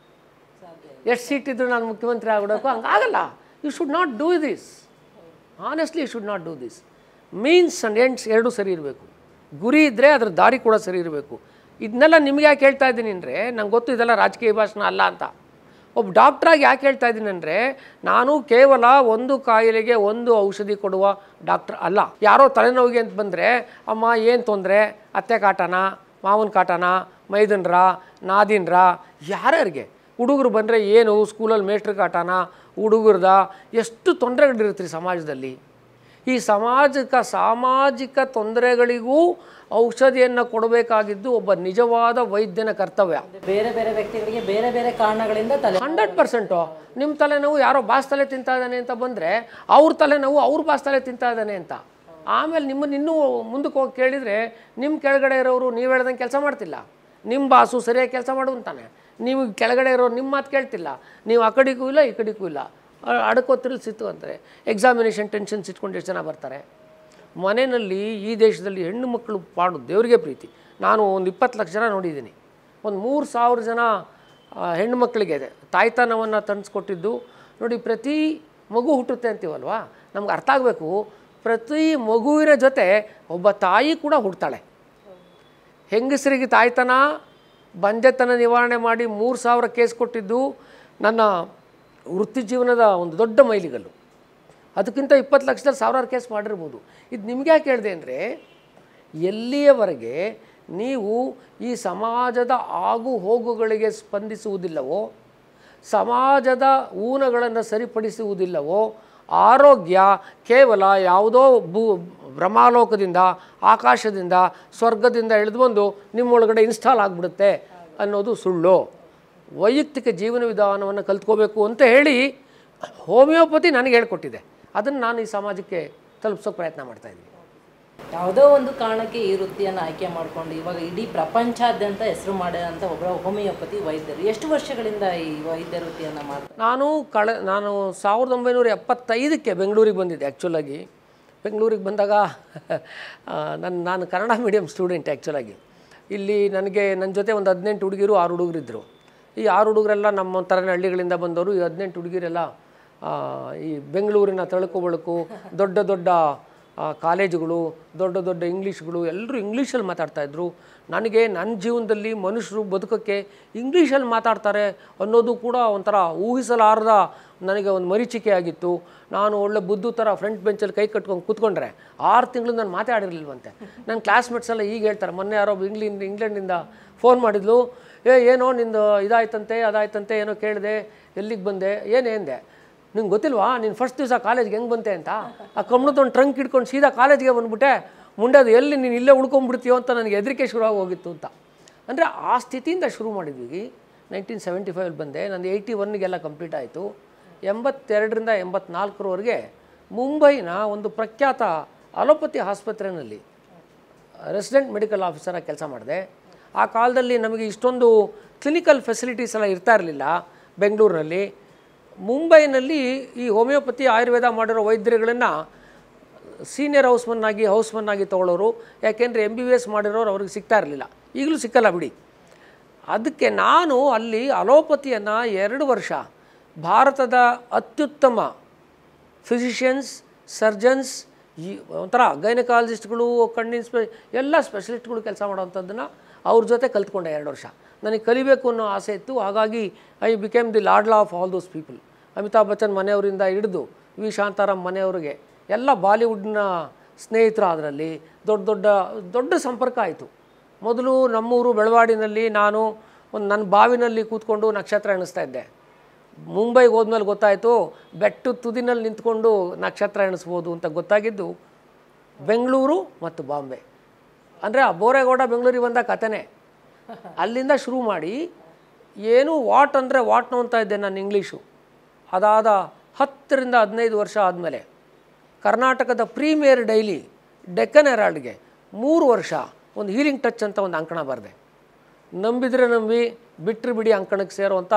ಎಷ್ಟು ಸೀಟ್ ಇದ್ದರೂ ನಾನು ಮುಖ್ಯಮಂತ್ರಿ ಆಗ್ಬಿಡಬೇಕು ಹಂಗಾಗಲ್ಲ you should not do this honestly you should not do this means and ends ಎರಡೂ ಸರಿ ಇರಬೇಕು ಗುರಿ ಇದ್ದರೆ ಅದ್ರ ದಾರಿ ಕೂಡ ಸರಿ ಇರಬೇಕು ಇದನ್ನೆಲ್ಲ ನಿಮ್ಗೆ ಯಾಕೆ ಹೇಳ್ತಾ ಇದ್ದೀನಿ ಅಂದರೆ ನಂಗೆ ಗೊತ್ತು ಇದೆಲ್ಲ ರಾಜಕೀಯ ಭಾಷಣ ಅಲ್ಲ ಅಂತ ಒಬ್ಬ ಡಾಕ್ಟ್ರಾಗಿ ಯಾಕೆ ಹೇಳ್ತಾ ಇದ್ದೀನಿ ಅಂದರೆ ನಾನು ಕೇವಲ ಒಂದು ಕಾಯಿಲೆಗೆ ಒಂದು ಔಷಧಿ ಕೊಡುವ ಡಾಕ್ಟ್ರ್ ಅಲ್ಲ ಯಾರೋ ತಲೆನೋವಿಗೆ ಅಂತ ಬಂದರೆ ಅಮ್ಮ ಏನು ತೊಂದರೆ ಅತ್ತೆ ಕಾಟನ ಮಾವನ ಕಾಟನ ಮೈದನ್ರ ನಾದಿನ್ರ ಯಾರ್ಯಾರಿಗೆ ಹುಡುಗರು ಬಂದರೆ ಏನು ಸ್ಕೂಲಲ್ಲಿ ಮೇಷ್ಟ್ರ ಕಾಟನ ಹುಡುಗರ್ದ ಎಷ್ಟು ತೊಂದರೆಗಳಿರುತ್ತೆ ಸಮಾಜದಲ್ಲಿ ಈ ಸಾಮಾಜಿಕ ಸಾಮಾಜಿಕ ತೊಂದರೆಗಳಿಗೂ ಔಷಧಿಯನ್ನು ಕೊಡಬೇಕಾಗಿದ್ದು ಒಬ್ಬ ನಿಜವಾದ ವೈದ್ಯನ ಕರ್ತವ್ಯ ಬೇರೆ ಬೇರೆ ವ್ಯಕ್ತಿಗಳಿಗೆ ಬೇರೆ ಬೇರೆ ಕಾರಣಗಳಿಂದ ತಲೆ ಹಂಡ್ರೆಡ್ ಪರ್ಸೆಂಟು ನಿಮ್ಮ ತಲೆನೋವು ಯಾರೋ ಬಾಸ್ ತಲೆ ತಿಂತಾ ಇದ್ದಾನೆ ಅಂತ ಬಂದರೆ ಅವ್ರ ತಲೆನೋವು ಅವ್ರ ಬಾಸ್ ತಲೆ ತಿಂತಾ ಇದ್ದಾನೆ ಅಂತ ಆಮೇಲೆ ನಿಮ್ಮನ್ನು ಇನ್ನೂ ಮುಂದಕ್ಕೆ ಹೋಗಿ ಕೇಳಿದರೆ ನಿಮ್ಮ ಕೆಳಗಡೆ ಇರೋರು ನೀವು ಹೇಳ್ದಂಗೆ ಕೆಲಸ ಮಾಡ್ತಿಲ್ಲ ನಿಮ್ಮ ಬಾಸು ಸರಿಯಾಗಿ ಕೆಲಸ ಮಾಡು ಅಂತಾನೆ ನೀವು ಕೆಳಗಡೆ ಇರೋರು ನಿಮ್ಮ ಮಾತು ಕೇಳ್ತಿಲ್ಲ ನೀವು ಆ ಕಡೆಗೂ ಇಲ್ಲ ಈ ಕಡೆಗೂ ಇಲ್ಲ ಅಡಕೋತ್ರಲ್ಲಿ ಸಿತ್ತು ಅಂತಾರೆ ಎಕ್ಸಾಮಿನೇಷನ್ ಟೆನ್ಷನ್ಸ್ ಇಟ್ಕೊಂಡು ಎಷ್ಟು ಜನ ಬರ್ತಾರೆ ಮನೆಯಲ್ಲಿ ಈ ದೇಶದಲ್ಲಿ ಹೆಣ್ಣು ಮಕ್ಕಳು ಪಾಡು ದೇವರಿಗೆ ಪ್ರೀತಿ ನಾನು ಒಂದು ಇಪ್ಪತ್ತು ಲಕ್ಷ ಜನ ನೋಡಿದ್ದೀನಿ ಒಂದು ಮೂರು ಸಾವಿರ ಜನ ಆ, ಹೆಣ್ಣು ಮಕ್ಕಳಿಗೆ ತಾಯ್ತನವನ್ನು ತಂದಿಸ್ಕೊಟ್ಟಿದ್ದು ನೋಡಿ ಪ್ರತಿ ಮಗು ಹುಟ್ಟುತ್ತೆ ಅಂತೀವಲ್ವಾ ನಮ್ಗೆ ಅರ್ಥ ಆಗಬೇಕು ಪ್ರತಿ ಮಗುವಿನ ಜೊತೆ ಒಬ್ಬ ತಾಯಿ ಕೂಡ ಹುಡ್ತಾಳೆ ಹೆಂಗಸರಿಗೆ ತಾಯ್ತನ ಬಂಜೆತನ ನಿವಾರಣೆ ಮಾಡಿ ಮೂರು ಸಾವಿರ ಕೇಸ್ ಕೊಟ್ಟಿದ್ದು ನನ್ನ ವೃತ್ತಿ ಜೀವನದ ಒಂದು ದೊಡ್ಡ ಮೈಲಿಗಲ್ಲು ಅದಕ್ಕಿಂತ ಇಪ್ಪತ್ತು ಲಕ್ಷದಲ್ಲಿ ಸಾವಿರಾರು ಕೇಸ್ ಮಾಡಿರ್ಬೋದು ಇದು ನಿಮ್ಗೆ ಯಾಕೆ ಹೇಳಿದೆ ಅಂದರೆ ಎಲ್ಲಿಯವರೆಗೆ ನೀವು ಈ ಸಮಾಜದ ಆಗು ಹೋಗುಗಳಿಗೆ ಸ್ಪಂದಿಸುವುದಿಲ್ಲವೋ ಸಮಾಜದ ಊನಗಳನ್ನು ಸರಿಪಡಿಸುವುದಿಲ್ಲವೋ ಆರೋಗ್ಯ ಕೇವಲ ಯಾವುದೋ ಭೂ ಬ್ರಹ್ಮಾಲೋಕದಿಂದ ಆಕಾಶದಿಂದ ಸ್ವರ್ಗದಿಂದ ಇಳಿದು ಬಂದು ನಿಮ್ಮೊಳಗಡೆ ಇನ್ಸ್ಟಾಲ್ ಆಗಿಬಿಡುತ್ತೆ ಅನ್ನೋದು ಸುಳ್ಳು ವೈಯಕ್ತಿಕ ಜೀವನ ವಿಧಾನವನ್ನು ಕಲ್ತ್ಕೋಬೇಕು ಅಂತ ಹೇಳಿ ಹೋಮಿಯೋಪತಿ ನನಗೆ ಹೇಳ್ಕೊಟ್ಟಿದೆ ಅದನ್ನು ನಾನು ಈ ಸಮಾಜಕ್ಕೆ ತಲುಪಿಸೋಕೆ ಪ್ರಯತ್ನ ಮಾಡ್ತಾಯಿದ್ದೀನಿ ಯಾವುದೋ ಒಂದು ಕಾರಣಕ್ಕೆ ಈ ವೃತ್ತಿಯನ್ನು ಆಯ್ಕೆ ಮಾಡಿಕೊಂಡು ಇವಾಗ ಇಡೀ ಪ್ರಪಂಚಾದ್ಯಂತ ಹೆಸರು ಮಾಡಿದಂಥ ಒಬ್ಬರ ಹೋಮಿಯೋಪತಿ ವೈದ್ಯರು ಎಷ್ಟು ವರ್ಷಗಳಿಂದ ಈ ವೈದ್ಯ ವೃತ್ತಿಯನ್ನು ಮಾಡ್ತಾರೆ ನಾನು ಕಳೆ ನಾನು ಸಾವಿರದ ಒಂಬೈನೂರ ಎಪ್ಪತ್ತೈದಕ್ಕೆ ಬೆಂಗಳೂರಿಗೆ ಬಂದಿದ್ದೆ ಆ್ಯಕ್ಚುಲಾಗಿ ಬೆಂಗಳೂರಿಗೆ ಬಂದಾಗ ನನ್ನ ನಾನು ಕನ್ನಡ ಮೀಡಿಯಮ್ ಸ್ಟೂಡೆಂಟ್ ಆ್ಯಕ್ಚುಲಾಗಿ ಇಲ್ಲಿ ನನಗೆ ನನ್ನ ಜೊತೆ ಒಂದು ಹದಿನೆಂಟು ಹುಡುಗಿರು ಆರು ಹುಡುಗರಿದ್ದರು ಈ ಆರು ಹುಡುಗರೆಲ್ಲ ನಮ್ಮ ಥರನೇ ಹಳ್ಳಿಗಳಿಂದ ಬಂದವರು ಈ ಹದಿನೆಂಟು ಹುಡುಗಿರೆಲ್ಲ ಆ, ಈ ಬೆಂಗಳೂರಿನ ತಳುಕು ಬಳುಕು ದೊಡ್ಡ ದೊಡ್ಡ ಆ, ಕಾಲೇಜುಗಳು ದೊಡ್ಡ ದೊಡ್ಡ ಇಂಗ್ಲೀಷ್ಗಳು ಎಲ್ಲರೂ ಇಂಗ್ಲೀಷಲ್ಲಿ ಮಾತಾಡ್ತಾಯಿದ್ರು ನನಗೆ ನನ್ನ ಜೀವನದಲ್ಲಿ ಮನುಷ್ಯರು ಬದುಕೋಕ್ಕೆ ಇಂಗ್ಲೀಷಲ್ಲಿ ಮಾತಾಡ್ತಾರೆ ಅನ್ನೋದು ಕೂಡ ಒಂಥರ ಊಹಿಸಲಾರದ ನನಗೆ ಒಂದು ಮರೀಚಿಕೆ ಆಗಿತ್ತು ನಾನು ಒಳ್ಳೆ ಬುದ್ಧು ಥರ ಫ್ರಂಟ್ ಬೆಂಚಲ್ಲಿ ಕೈ ಕಟ್ಕೊಂಡು ಕೂತ್ಕೊಂಡ್ರೆ ಆರು ತಿಂಗಳು ನಾನು ಮಾತಾಡಿರಲಿಲ್ವಂತೆ ನನ್ನ ಕ್ಲಾಸ್ಮೇಟ್ಸ್ ಎಲ್ಲ ಈಗ ಹೇಳ್ತಾರೆ ಮೊನ್ನೆ ಯಾರೋ ಇಂಗ್ಲಿಂದ ಇಂಗ್ಲೆಂಡಿಂದ ಫೋನ್ ಮಾಡಿದ್ಲು ಏ ಏನೋ ನಿಂದು ಇದಾಯ್ತಂತೆ ಅದಾಯ್ತಂತೆ ಏನೋ ಕೇಳಿದೆ ಎಲ್ಲಿಗೆ ಬಂದೆ ಏನೇಂದೆ ನಿಂಗೆ ಗೊತ್ತಿಲ್ವಾ ನೀನು ಫಸ್ಟ್ ದಿವಸ ಕಾಲೇಜ್ಗೆ ಹೆಂಗೆ ಬಂತೆ ಅಂತ ಆ ಕಮ್ಮಣದೊಂದು ಟ್ರಂಕ್ ಹಿಡ್ಕೊಂಡು ಸೀದಾ ಕಾಲೇಜ್ಗೆ ಬಂದ್ಬಿಟ್ಟೆ ಮುಂಡಾದು ಎಲ್ಲಿ ನೀನು ಇಲ್ಲೇ ಉಳ್ಕೊಂಡ್ಬಿಡ್ತೀಯೋ ಅಂತ ನನಗೆ ಹೆದರಿಕೆ ಶುರುವಾಗಿ ಹೋಗಿತ್ತು ಅಂತ ಅಂದರೆ ಆ ಸ್ಥಿತಿಯಿಂದ ಶುರು ಮಾಡಿದ್ವಿ ನೈನ್ಟೀನ್ ಸೆವೆಂಟಿ ಫೈವಲ್ಲಿ ಬಂದೆ ನಂದು ಏಯ್ಟಿ ಒನ್ಗೆಲ್ಲ ಕಂಪ್ಲೀಟ್ ಆಯಿತು ಎಂಬತ್ತೆರಡರಿಂದ ಎಂಬತ್ನಾಲ್ಕರವರೆಗೆ ಮುಂಬೈನ ಒಂದು ಪ್ರಖ್ಯಾತ ಅಲೋಪತಿ ಆಸ್ಪತ್ರೆಯಲ್ಲಿ ರೆಸಿಡೆಂಟ್ ಮೆಡಿಕಲ್ ಆಫೀಸರಾಗಿ ಕೆಲಸ ಮಾಡಿದೆ ಆ ಕಾಲದಲ್ಲಿ ನಮಗೆ ಇಷ್ಟೊಂದು ಕ್ಲಿನಿಕಲ್ ಫೆಸಿಲಿಟೀಸ್ ಎಲ್ಲ ಇರ್ತಾ ಇರಲಿಲ್ಲ ಬೆಂಗಳೂರಿನಲ್ಲಿ ಮುಂಬೈನಲ್ಲಿ ಈ ಹೋಮಿಯೋಪತಿ ಆಯುರ್ವೇದ ಮಾಡಿರೋ ವೈದ್ಯರುಗಳನ್ನು ಸೀನಿಯರ್ ಹೌಸ್ಮನ್ ಆಗಿ ಹೌಸ್ಮನ್ ಆಗಿ ತೊಗೊಳ್ಳೋರು ಯಾಕೆಂದರೆ ಎಮ್ ಬಿ ಬಿ ಎಸ್ ಮಾಡಿರೋರು ಅವ್ರಿಗೆ ಸಿಗ್ತಾ ಇರಲಿಲ್ಲ ಈಗಲೂ ಸಿಕ್ಕಲ್ಲ ಬಿಡಿ ಅದಕ್ಕೆ ನಾನು ಅಲ್ಲಿ ಅಲೋಪತಿಯನ್ನು ಎರಡು ವರ್ಷ ಭಾರತದ ಅತ್ಯುತ್ತಮ ಫಿಸಿಷಿಯನ್ಸ್ ಸರ್ಜನ್ಸ್ ಈ ಒಂಥರ ಗೈನಕಾಲಜಿಸ್ಟ್ಗಳು ಕಣ್ಣಿನ ಸ್ಪೆ ಎಲ್ಲ ಸ್ಪೆಷಲಿಸ್ಟ್ಗಳು ಕೆಲಸ ಮಾಡೋವಂಥದ್ದನ್ನು ಅವ್ರ ಜೊತೆ ಕಲ್ತ್ಕೊಂಡೆ ಎರಡು ವರ್ಷ ನನಗೆ ಕಲಿಬೇಕು ಅನ್ನೋ ಆಸೆ ಇತ್ತು ಹಾಗಾಗಿ I became the ladla of all those people Amitabh Bachchan ಮನೆಯವರಿಂದ ಹಿಡಿದು ವಿ ಶಾಂತಾರಾಮ್ ಮನೆಯವರಿಗೆ ಎಲ್ಲ ಬಾಲಿವುಡ್ನ ಸ್ನೇಹಿತರು ಅದರಲ್ಲಿ ದೊಡ್ಡ ದೊಡ್ಡ ದೊಡ್ಡ ಸಂಪರ್ಕ ಆಯಿತು ಮೊದಲು ನಮ್ಮೂರು ಬೆಳವಾಡಿನಲ್ಲಿ ನಾನು ಒಂದು ನನ್ನ ಬಾವಿನಲ್ಲಿ ಕೂತ್ಕೊಂಡು ನಕ್ಷತ್ರ ಎಣಿಸ್ತಾ ಇದ್ದೆ ಮುಂಬೈಗೆ ಹೋದ್ಮೇಲೆ ಗೊತ್ತಾಯಿತು ಬೆಟ್ಟದ ತುದಿನಲ್ಲಿ ನಿಂತ್ಕೊಂಡು ನಕ್ಷತ್ರ ಎಣಿಸ್ಬೋದು ಅಂತ ಗೊತ್ತಾಗಿದ್ದು ಬೆಂಗಳೂರು ಮತ್ತು ಬಾಂಬೆ ಅಂದರೆ ಆ ಬೋರೇಗೌಡ ಬೆಂಗಳೂರಿಗೆ ಬಂದ ಕಥೆನೇ ಅಲ್ಲಿಂದ ಶುರು ಮಾಡಿ ಏನು ವಾಟ್ ಅಂದರೆ ವಾಟ್ ನೋಡ್ತಾ ಇದ್ದೆ ನಾನು ಇಂಗ್ಲೀಷು ಅದಾದ ಹತ್ತರಿಂದ ಹದಿನೈದು ವರ್ಷ ಆದಮೇಲೆ ಕರ್ನಾಟಕದ ಪ್ರೀಮಿಯರ್ ಡೈಲಿ ಡೆಕ್ಕನ್ ಹೆರಾಲ್ಡ್ಗೆ ಮೂರು ವರ್ಷ ಒಂದು ಹೀಲಿಂಗ್ ಟಚ್ ಅಂತ ಒಂದು ಅಂಕಣ ಬರೆದೆ ನಂಬಿದರೆ ನಂಬಿ ಬಿಟ್ಟರೆ ಬಿಡಿ ಅಂಕಣಕ್ಕೆ ಸೇರುವಂಥ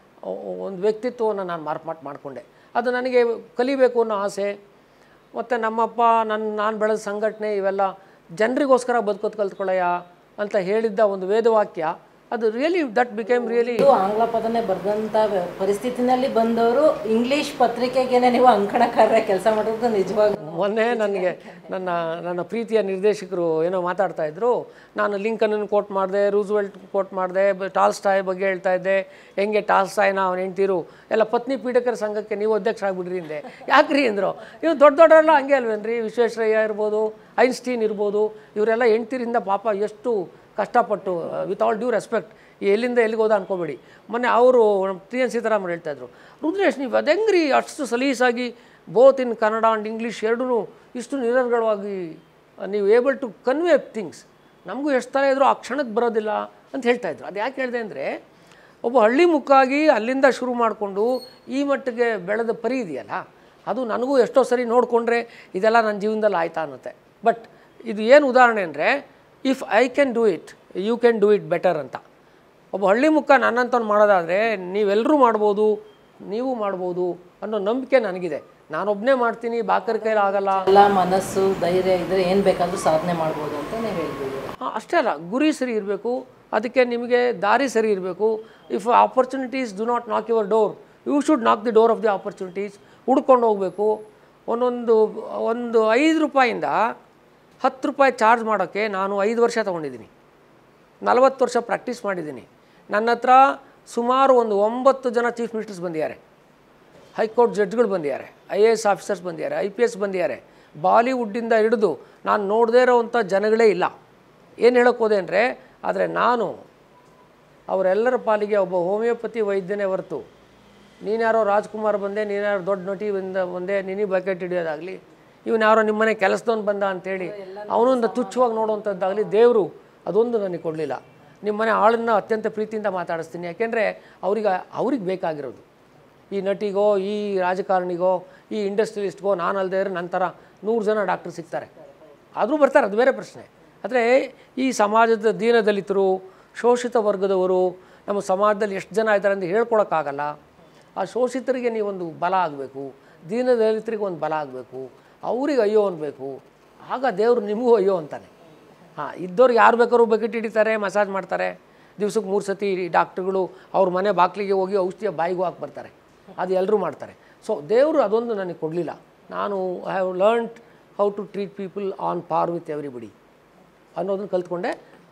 ಒಂದು ವ್ಯಕ್ತಿತ್ವವನ್ನು ನಾನು ಮಾರ್ಪಾಟ್ ಮಾಡಿಕೊಂಡೆ ಅದು ನನಗೆ ಕಲಿಬೇಕು ಅನ್ನೋ ಆಸೆ ಮತ್ತು ನಮ್ಮಪ್ಪ ನನ್ನ ನಾನು ಬೆಳೆದ ಸಂಘಟನೆ ಇವೆಲ್ಲ ಜನರಿಗೋಸ್ಕರ ಬದುಕೋದು ಕಲ್ತ್ಕೊಳ್ಳಯ್ಯ ಅಂತ ಹೇಳಿದ್ದ ಒಂದು ವೇದವಾಕ್ಯ ಅದು ರಿಯಲಿ ದಟ್ ಬಿಕೇಮ್ ರಿಯಲಿ ಇದು ಆಂಗ್ಲ ಪದನೇ ಬರೆದಂತ ಪರಿಸ್ಥಿತಿನಲ್ಲಿ ಬಂದವರು ಇಂಗ್ಲಿಷ್ ಪತ್ರಿಕೆಗೇನೆ ನೀವು ಅಂಕಣಕಾರರ ಕೆಲಸ ಮಾಡೋದು ನಿಜವಾಗ ಮೊನ್ನೆ ನನಗೆ ನನ್ನ ನನ್ನ ಪ್ರೀತಿಯ ನಿರ್ದೇಶಕರು ಏನೋ ಮಾತಾಡ್ತಾ ಇದ್ರು ನಾನು ಲಿಂಕನನ್ನು ಕೋಟ್ ಮಾಡಿದೆ ರೂಸ್ವೆಲ್ಟ್ ಕೋಟ್ ಮಾಡಿದೆ ಟಾಲ್ಸ್ಟಾಯ್ ಬಗ್ಗೆ ಹೇಳ್ತಾ ಇದ್ದೆ ಹೆಂಗೆ ಟಾಲ್ಸ್ಟಾಯ್ನ ಅವನ ಹೆಂಡ್ತಿರು ಎಲ್ಲ ಪತ್ನಿ ಪೀಡಕರ ಸಂಘಕ್ಕೆ ನೀವು ಅಧ್ಯಕ್ಷ ಆಗ್ಬಿಡ್ರಿ ಹಿಂದೆ ಯಾಕ್ರಿ ಅಂದರು ಇವ್ರು ದೊಡ್ಡ ದೊಡ್ಡವರೆಲ್ಲ ಹಂಗೆ ಅಲ್ವೇನ್ರಿ ವಿಶ್ವೇಶ್ವರಯ್ಯ ಇರ್ಬೋದು ಐನ್ಸ್ಟೀನ್ ಇರ್ಬೋದು ಇವರೆಲ್ಲ ಹೆಂಡ್ತಿರಿಂದ ಪಾಪ ಎಷ್ಟು ಕಷ್ಟಪಟ್ಟು ವಿತ್ ಆಲ್ ಡ್ಯೂ ರೆಸ್ಪೆಕ್ಟ್ ಎಲ್ಲಿಂದ ಎಲ್ಲಿಗೆ ಹೋದ ಅನ್ಕೋಬೇಡಿ ಮೊನ್ನೆ ಅವರು ಟಿ ಎನ್ ಸೀತಾರಾಮನ್ ಹೇಳ್ತಾ ಇದ್ರು ರುದ್ರೇಶ್ ನೀವು ಅದೆಂಗ್ರಿ ಅಷ್ಟು ಸಲೀಸಾಗಿ both in Kannada and English ಎರಡೂ ಇಷ್ಟು ನಿರರ್ಗಳವಾಗಿ ನೀವು ಏಬಲ್ ಟು ಕನ್ವೆ ಥಿಂಗ್ಸ್ ನಮಗೂ ಎಷ್ಟು ಥರ ಇದ್ರೂ ಆ ಕ್ಷಣಕ್ಕೆ ಬರೋದಿಲ್ಲ ಅಂತ ಹೇಳ್ತಾ ಇದ್ರು ಅದು ಯಾಕೆ ಹೇಳಿದೆ ಅಂದರೆ ಒಬ್ಬ ಹಳ್ಳಿ ಮುಕ್ಕಾಗಿ ಅಲ್ಲಿಂದ ಶುರು ಮಾಡಿಕೊಂಡು ಈ ಮಟ್ಟಿಗೆ ಬೆಳೆದ ಪರಿ ಇದೆಯಲ್ಲ ಅದು ನನಗೂ ಎಷ್ಟೋ ಸರಿ ನೋಡಿಕೊಂಡ್ರೆ ಇದೆಲ್ಲ ನನ್ನ ಜೀವನದಲ್ಲಿ ಆಯ್ತಾ ಅನ್ನುತ್ತೆ ಬಟ್ ಇದು ಏನು ಉದಾಹರಣೆ ಅಂದರೆ if I can do it you can do it better ಅಂತ ಒಬ್ಬ ಹಳ್ಳಿ ಮುಖ ನನ್ನಂತವ್ನು ಮಾಡೋದಾದರೆ ನೀವೆಲ್ಲರೂ ಮಾಡ್ಬೋದು ನೀವು ಮಾಡ್ಬೋದು ಅನ್ನೋ ನಂಬಿಕೆ ನನಗಿದೆ ನಾನೊಬ್ಬನೇ ಮಾಡ್ತೀನಿ ಬಾಕರ್ ಕೈಲಿ ಆಗಲ್ಲ ಎಲ್ಲ ಮನಸ್ಸು ಧೈರ್ಯ ಇದ್ರೆ ಏನ್ ಬೇಕಾದ್ರೂ ಸಾಧನೆ ಮಾಡ್ಬೋದು ಅಂತ ನೀವು ಹೇಳ್ಬೋದು ಆ, ಅಷ್ಟೇ ಅಲ್ಲ ಗುರಿ ಸರಿ ಇರಬೇಕು ಅದಕ್ಕೆ ನಿಮಗೆ ದಾರಿ ಸರಿ ಇರಬೇಕು if opportunities do not knock your door you should knock the door of the opportunities ಹುಡ್ಕೊಂಡು ಹೋಗಬೇಕು ಒಂದೊಂದು ಒಂದು ಐದು ರೂಪಾಯಿಂದ ಹತ್ತು ರೂಪಾಯಿ ಚಾರ್ಜ್ ಮಾಡೋಕ್ಕೆ ನಾನು ಐದು ವರ್ಷ ತೊಗೊಂಡಿದ್ದೀನಿ ನಲವತ್ತು ವರ್ಷ ಪ್ರಾಕ್ಟೀಸ್ ಮಾಡಿದ್ದೀನಿ ನನ್ನ ಹತ್ರ ಸುಮಾರು ಒಂದು ಒಂಬತ್ತು ಜನ ಚೀಫ್ ಮಿನಿಸ್ಟರ್ಸ್ ಬಂದಿದ್ದಾರೆ ಹೈಕೋರ್ಟ್ ಜಡ್ಜ್ಗಳು ಬಂದಿದ್ದಾರೆ ಐ ಎ ಎಸ್ ಆಫೀಸರ್ಸ್ ಬಂದಿದ್ದಾರೆ ಐ ಪಿ ಎಸ್ ಬಂದಿದ್ದಾರೆ ಬಾಲಿವುಡ್ಡಿಂದ ಹಿಡಿದು ನಾನು ನೋಡದೇ ಇರೋವಂಥ ಜನಗಳೇ ಇಲ್ಲ ಏನು ಹೇಳೋಕೆ ಹೋದೆ ಅಂದರೆ ಆದರೆ ನಾನು ಅವರೆಲ್ಲರ ಪಾಲಿಗೆ ಒಬ್ಬ ಹೋಮಿಯೋಪತಿ ವೈದ್ಯನೇ ಹೊರತು ನೀನ್ಯಾರೋ ರಾಜ್ಕುಮಾರ್ ಬಂದೆ ನೀನ್ಯಾರೋ ದೊಡ್ಡ ನಟಿ ಬಂದ ಬಂದೆ ನಿನಗೆ ಬಕೆಟ್ ಹಿಡಿಯೋದಾಗಲಿ ಇವನು ಯಾರೋ ನಿಮ್ಮನೆ ಕೆಲಸದವನು ಬಂದ ಅಂತೇಳಿ ಅವನೊಂದು ತುಚ್ಛವಾಗಿ ನೋಡುವಂಥದ್ದಾಗಲಿ ದೇವರು ಅದೊಂದು ನನಗೆ ಕೊಡಲಿಲ್ಲ ನಿಮ್ಮನೆ ಆಳನ್ನ ಅತ್ಯಂತ ಪ್ರೀತಿಯಿಂದ ಮಾತಾಡಿಸ್ತೀನಿ ಯಾಕೆಂದರೆ ಅವ್ರಿಗೆ ಅವ್ರಿಗೆ ಬೇಕಾಗಿರೋದು ಈ ನಟಿಗೋ ಈ ರಾಜಕಾರಣಿಗೋ ಈ ಇಂಡಸ್ಟ್ರಿಯಲಿಸ್ಟ್ಗೋ ನಾನು ಅಲ್ಲದೆ ಇರೋ ನನ್ನ ಥರ ನೂರು ಜನ ಡಾಕ್ಟ್ರು ಸಿಗ್ತಾರೆ ಆದರೂ ಬರ್ತಾರೆ ಅದು ಬೇರೆ ಪ್ರಶ್ನೆ ಆದರೆ ಈ ಸಮಾಜದ ದೀನದಲಿತರು ಶೋಷಿತ ವರ್ಗದವರು ನಮ್ಮ ಸಮಾಜದಲ್ಲಿ ಎಷ್ಟು ಜನ ಇದ್ದಾರೆ ಅಂತ ಹೇಳ್ಕೊಳಕ್ಕಾಗಲ್ಲ ಆ ಶೋಷಿತರಿಗೆ ನೀವೊಂದು ಬಲ ಆಗಬೇಕು ದೀನದಲಿತರಿಗೆ ಒಂದು ಬಲ ಆಗಬೇಕು ಅವ್ರಿಗೆ ಅಯ್ಯೋ ಅನ್ಬೇಕು ಆಗ ದೇವರು ನಿಮಗೂ ಅಯ್ಯೋ ಅಂತಾನೆ ಹಾಂ ಇದ್ದವ್ರು ಯಾರು ಬೇಕಾದ್ರೂ ಬಕೆಟ್ ಹಿಡಿತಾರೆ ಮಸಾಜ್ ಮಾಡ್ತಾರೆ ದಿವ್ಸಕ್ಕೆ ಮೂರು ಸತಿ ಡಾಕ್ಟ್ರುಗಳು ಅವ್ರ ಮನೆ ಬಾಗಿಲಿಗೆ ಹೋಗಿ ಔಷಧಿಯ ಬಾಯಿಗೂ ಹಾಕಿ ಬರ್ತಾರೆ ಅದು ಎಲ್ಲರೂ ಮಾಡ್ತಾರೆ ಸೊ ದೇವರು ಅದೊಂದು ನನಗೆ ಕೊಡಲಿಲ್ಲ ನಾನು I have learned how to treat people on par with everybody ಅನ್ನೋದನ್ನು ಕಲ್ತ್ಕೊಂಡೆ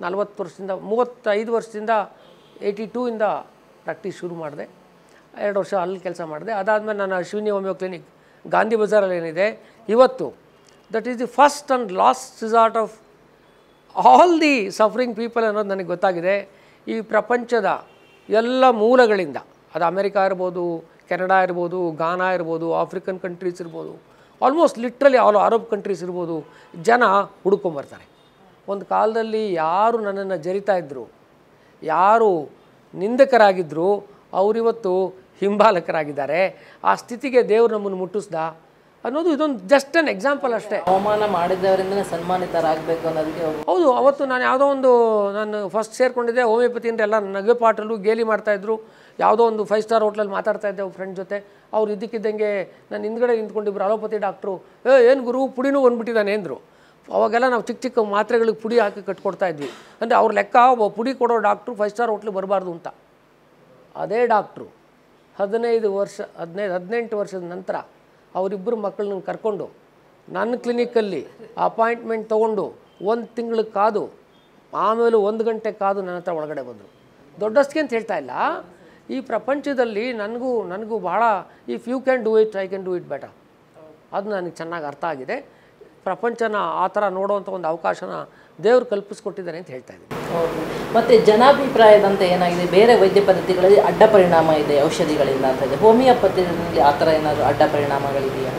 ನಲ್ವತ್ತು ವರ್ಷದಿಂದ ಮೂವತ್ತೈದು ವರ್ಷದಿಂದ ಏಯ್ಟಿ ಟೂ ಇಂದ ಪ್ರಾಕ್ಟೀಸ್ ಶುರು ಮಾಡಿದೆ ಎರಡು ವರ್ಷ ಅಲ್ಲಿ ಕೆಲಸ ಮಾಡಿದೆ ಅದಾದಮೇಲೆ ನಾನು ಅಶ್ವಿನಿ ಹೋಮಿಯೋ ಕ್ಲಿನಿಕ್ ಗಾಂಧಿ ಬಜಾರಲ್ಲಿ ಏನಿದೆ ಇವತ್ತು that is the first and last resort of all the suffering people ಅನ್ನೋದು ನನಗೆ ಗೊತ್ತಾಗಿದೆ ಈ ಪ್ರಪಂಚದ ಎಲ್ಲ ಮೂಲಗಳಿಂದ ಅದು ಅಮೆರಿಕಾ ಇರ್ಬೋದು ಕೆನಡಾ ಇರ್ಬೋದು ಗಾನಾ ಇರ್ಬೋದು ಆಫ್ರಿಕನ್ ಕಂಟ್ರೀಸ್ ಇರ್ಬೋದು almost literally all Arab countries ಇರ್ಬೋದು ಜನ ಹುಡ್ಕೊಂಬರ್ತಾರೆ ಒಂದು ಕಾಲದಲ್ಲಿ ಯಾರು ನನ್ನನ್ನು ಜರಿತಾ ಇದ್ದರು ಯಾರು ನಿಂದಕರಾಗಿದ್ದರು ಅವರಿವತ್ತು ಹಿಂಬಾಲಕರಾಗಿದ್ದಾರೆ ಆ ಸ್ಥಿತಿಗೆ ದೇವರು ನಮ್ಮನ್ನು ಮುಟ್ಟಿಸ್ದ ಅನ್ನೋದು ಇದೊಂದು ಜಸ್ಟ್ ಅನ್ ಎಕ್ಸಾಂಪಲ್ ಅಷ್ಟೇ ಅವಮಾನ ಮಾಡಿದವರಿಂದನೇ ಸನ್ಮಾನಿತರಾಗಬೇಕು ಅನ್ನೋದಕ್ಕೆ ಒಬ್ಬ- ಹೌದು ಅವತ್ತು ನಾನು ಯಾವುದೋ ಒಂದು ನಾನು ಫಸ್ಟ್ ಸೇರ್ಕೊಂಡಿದ್ದೆ ಹೋಮಿಯೋಪತಿ ಅಂದರೆ ಎಲ್ಲ ನಗೆ ಪಾಟಲು ಗೇಲಿ ಮಾಡ್ತಾಯಿದ್ರು ಯಾವುದೋ ಒಂದು ಫೈವ್ ಸ್ಟಾರ್ ಹೋಟ್ಲಲ್ಲಿ ಮಾತಾಡ್ತಾ ಇದ್ದೆ ಫ್ರೆಂಡ್ ಜೊತೆ ಅವ್ರು ಇದ್ದಕ್ಕಿದ್ದಂಗೆ ನಾನು ಹಿಂದ್ಗಡೆ ನಿಂತ್ಕೊಂಡಿಬ್ರು ಅಲೋಪತಿ ಡಾಕ್ಟ್ರು ಏ ಏನು ಗುರು ಪುಡಿನೂ ಬಂದ್ಬಿಟ್ಟಿದ್ದಾನೆ ಅಂದರು ಅವಾಗೆಲ್ಲ ನಾವು ಚಿಕ್ಕ ಚಿಕ್ಕ ಮಾತ್ರೆಗಳಿಗೆ ಪುಡಿ ಹಾಕಿ ಕಟ್ಕೊಡ್ತಾ ಇದ್ವಿ ಅಂದರೆ ಅವ್ರ ಲೆಕ್ಕ ಒಬ್ಬ ಪುಡಿ ಕೊಡೋ ಡಾಕ್ಟ್ರು ಫೈವ್ ಸ್ಟಾರ್ ಹೋಟ್ಲಿಗೆ ಬರಬಾರ್ದು ಅಂತ ಅದೇ ಡಾಕ್ಟ್ರು ಹದಿನೈದು ವರ್ಷ ಹದಿನೈದು ಹದಿನೆಂಟು ವರ್ಷದ ನಂತರ ಅವರಿಬ್ಬರು ಮಕ್ಕಳನ್ನ ಕರ್ಕೊಂಡು ನನ್ನ ಕ್ಲಿನಿಕ್ಕಲ್ಲಿ ಅಪಾಯಿಂಟ್ಮೆಂಟ್ ತೊಗೊಂಡು ಒಂದು ತಿಂಗಳು ಕಾದು ಆಮೇಲೆ ಒಂದು ಗಂಟೆ ಕಾದು ನನ್ನ ಹತ್ರ ಒಳಗಡೆ ಬಂದರು ದೊಡ್ಡಸ್ಗೆ ಅಂತ ಹೇಳ್ತಾ ಇಲ್ಲ ಈ ಪ್ರಪಂಚದಲ್ಲಿ ನನಗೂ ನನಗೂ ಭಾಳ if you can do it I can do it better ಅದು ನನಗೆ ಚೆನ್ನಾಗಿ ಅರ್ಥ ಆಗಿದೆ ಪ್ರಪಂಚನ ಆ ಥರ ನೋಡುವಂಥ ಒಂದು ಅವಕಾಶನ ದೇವರು ಕಲ್ಪಿಸ್ಕೊಟ್ಟಿದ್ದಾನೆ ಅಂತ ಹೇಳ್ತಾ ಇದ್ದೀನಿ ಹೌದು ಮತ್ತೆ ಜನಾಭಿಪ್ರಾಯದಂತೆ ಏನಾಗಿದೆ ಬೇರೆ ವೈದ್ಯ ಪದ್ಧತಿಗಳಲ್ಲಿ ಅಡ್ಡ ಪರಿಣಾಮ ಇದೆ ಔಷಧಿಗಳಿಂದ ಅಂತ ಇದೆ ಹೋಮಿಯೋಪತಿಯಲ್ಲಿ ಆ ಥರ ಏನಾದರೂ ಅಡ್ಡ ಪರಿಣಾಮಗಳಿದೆಯಾ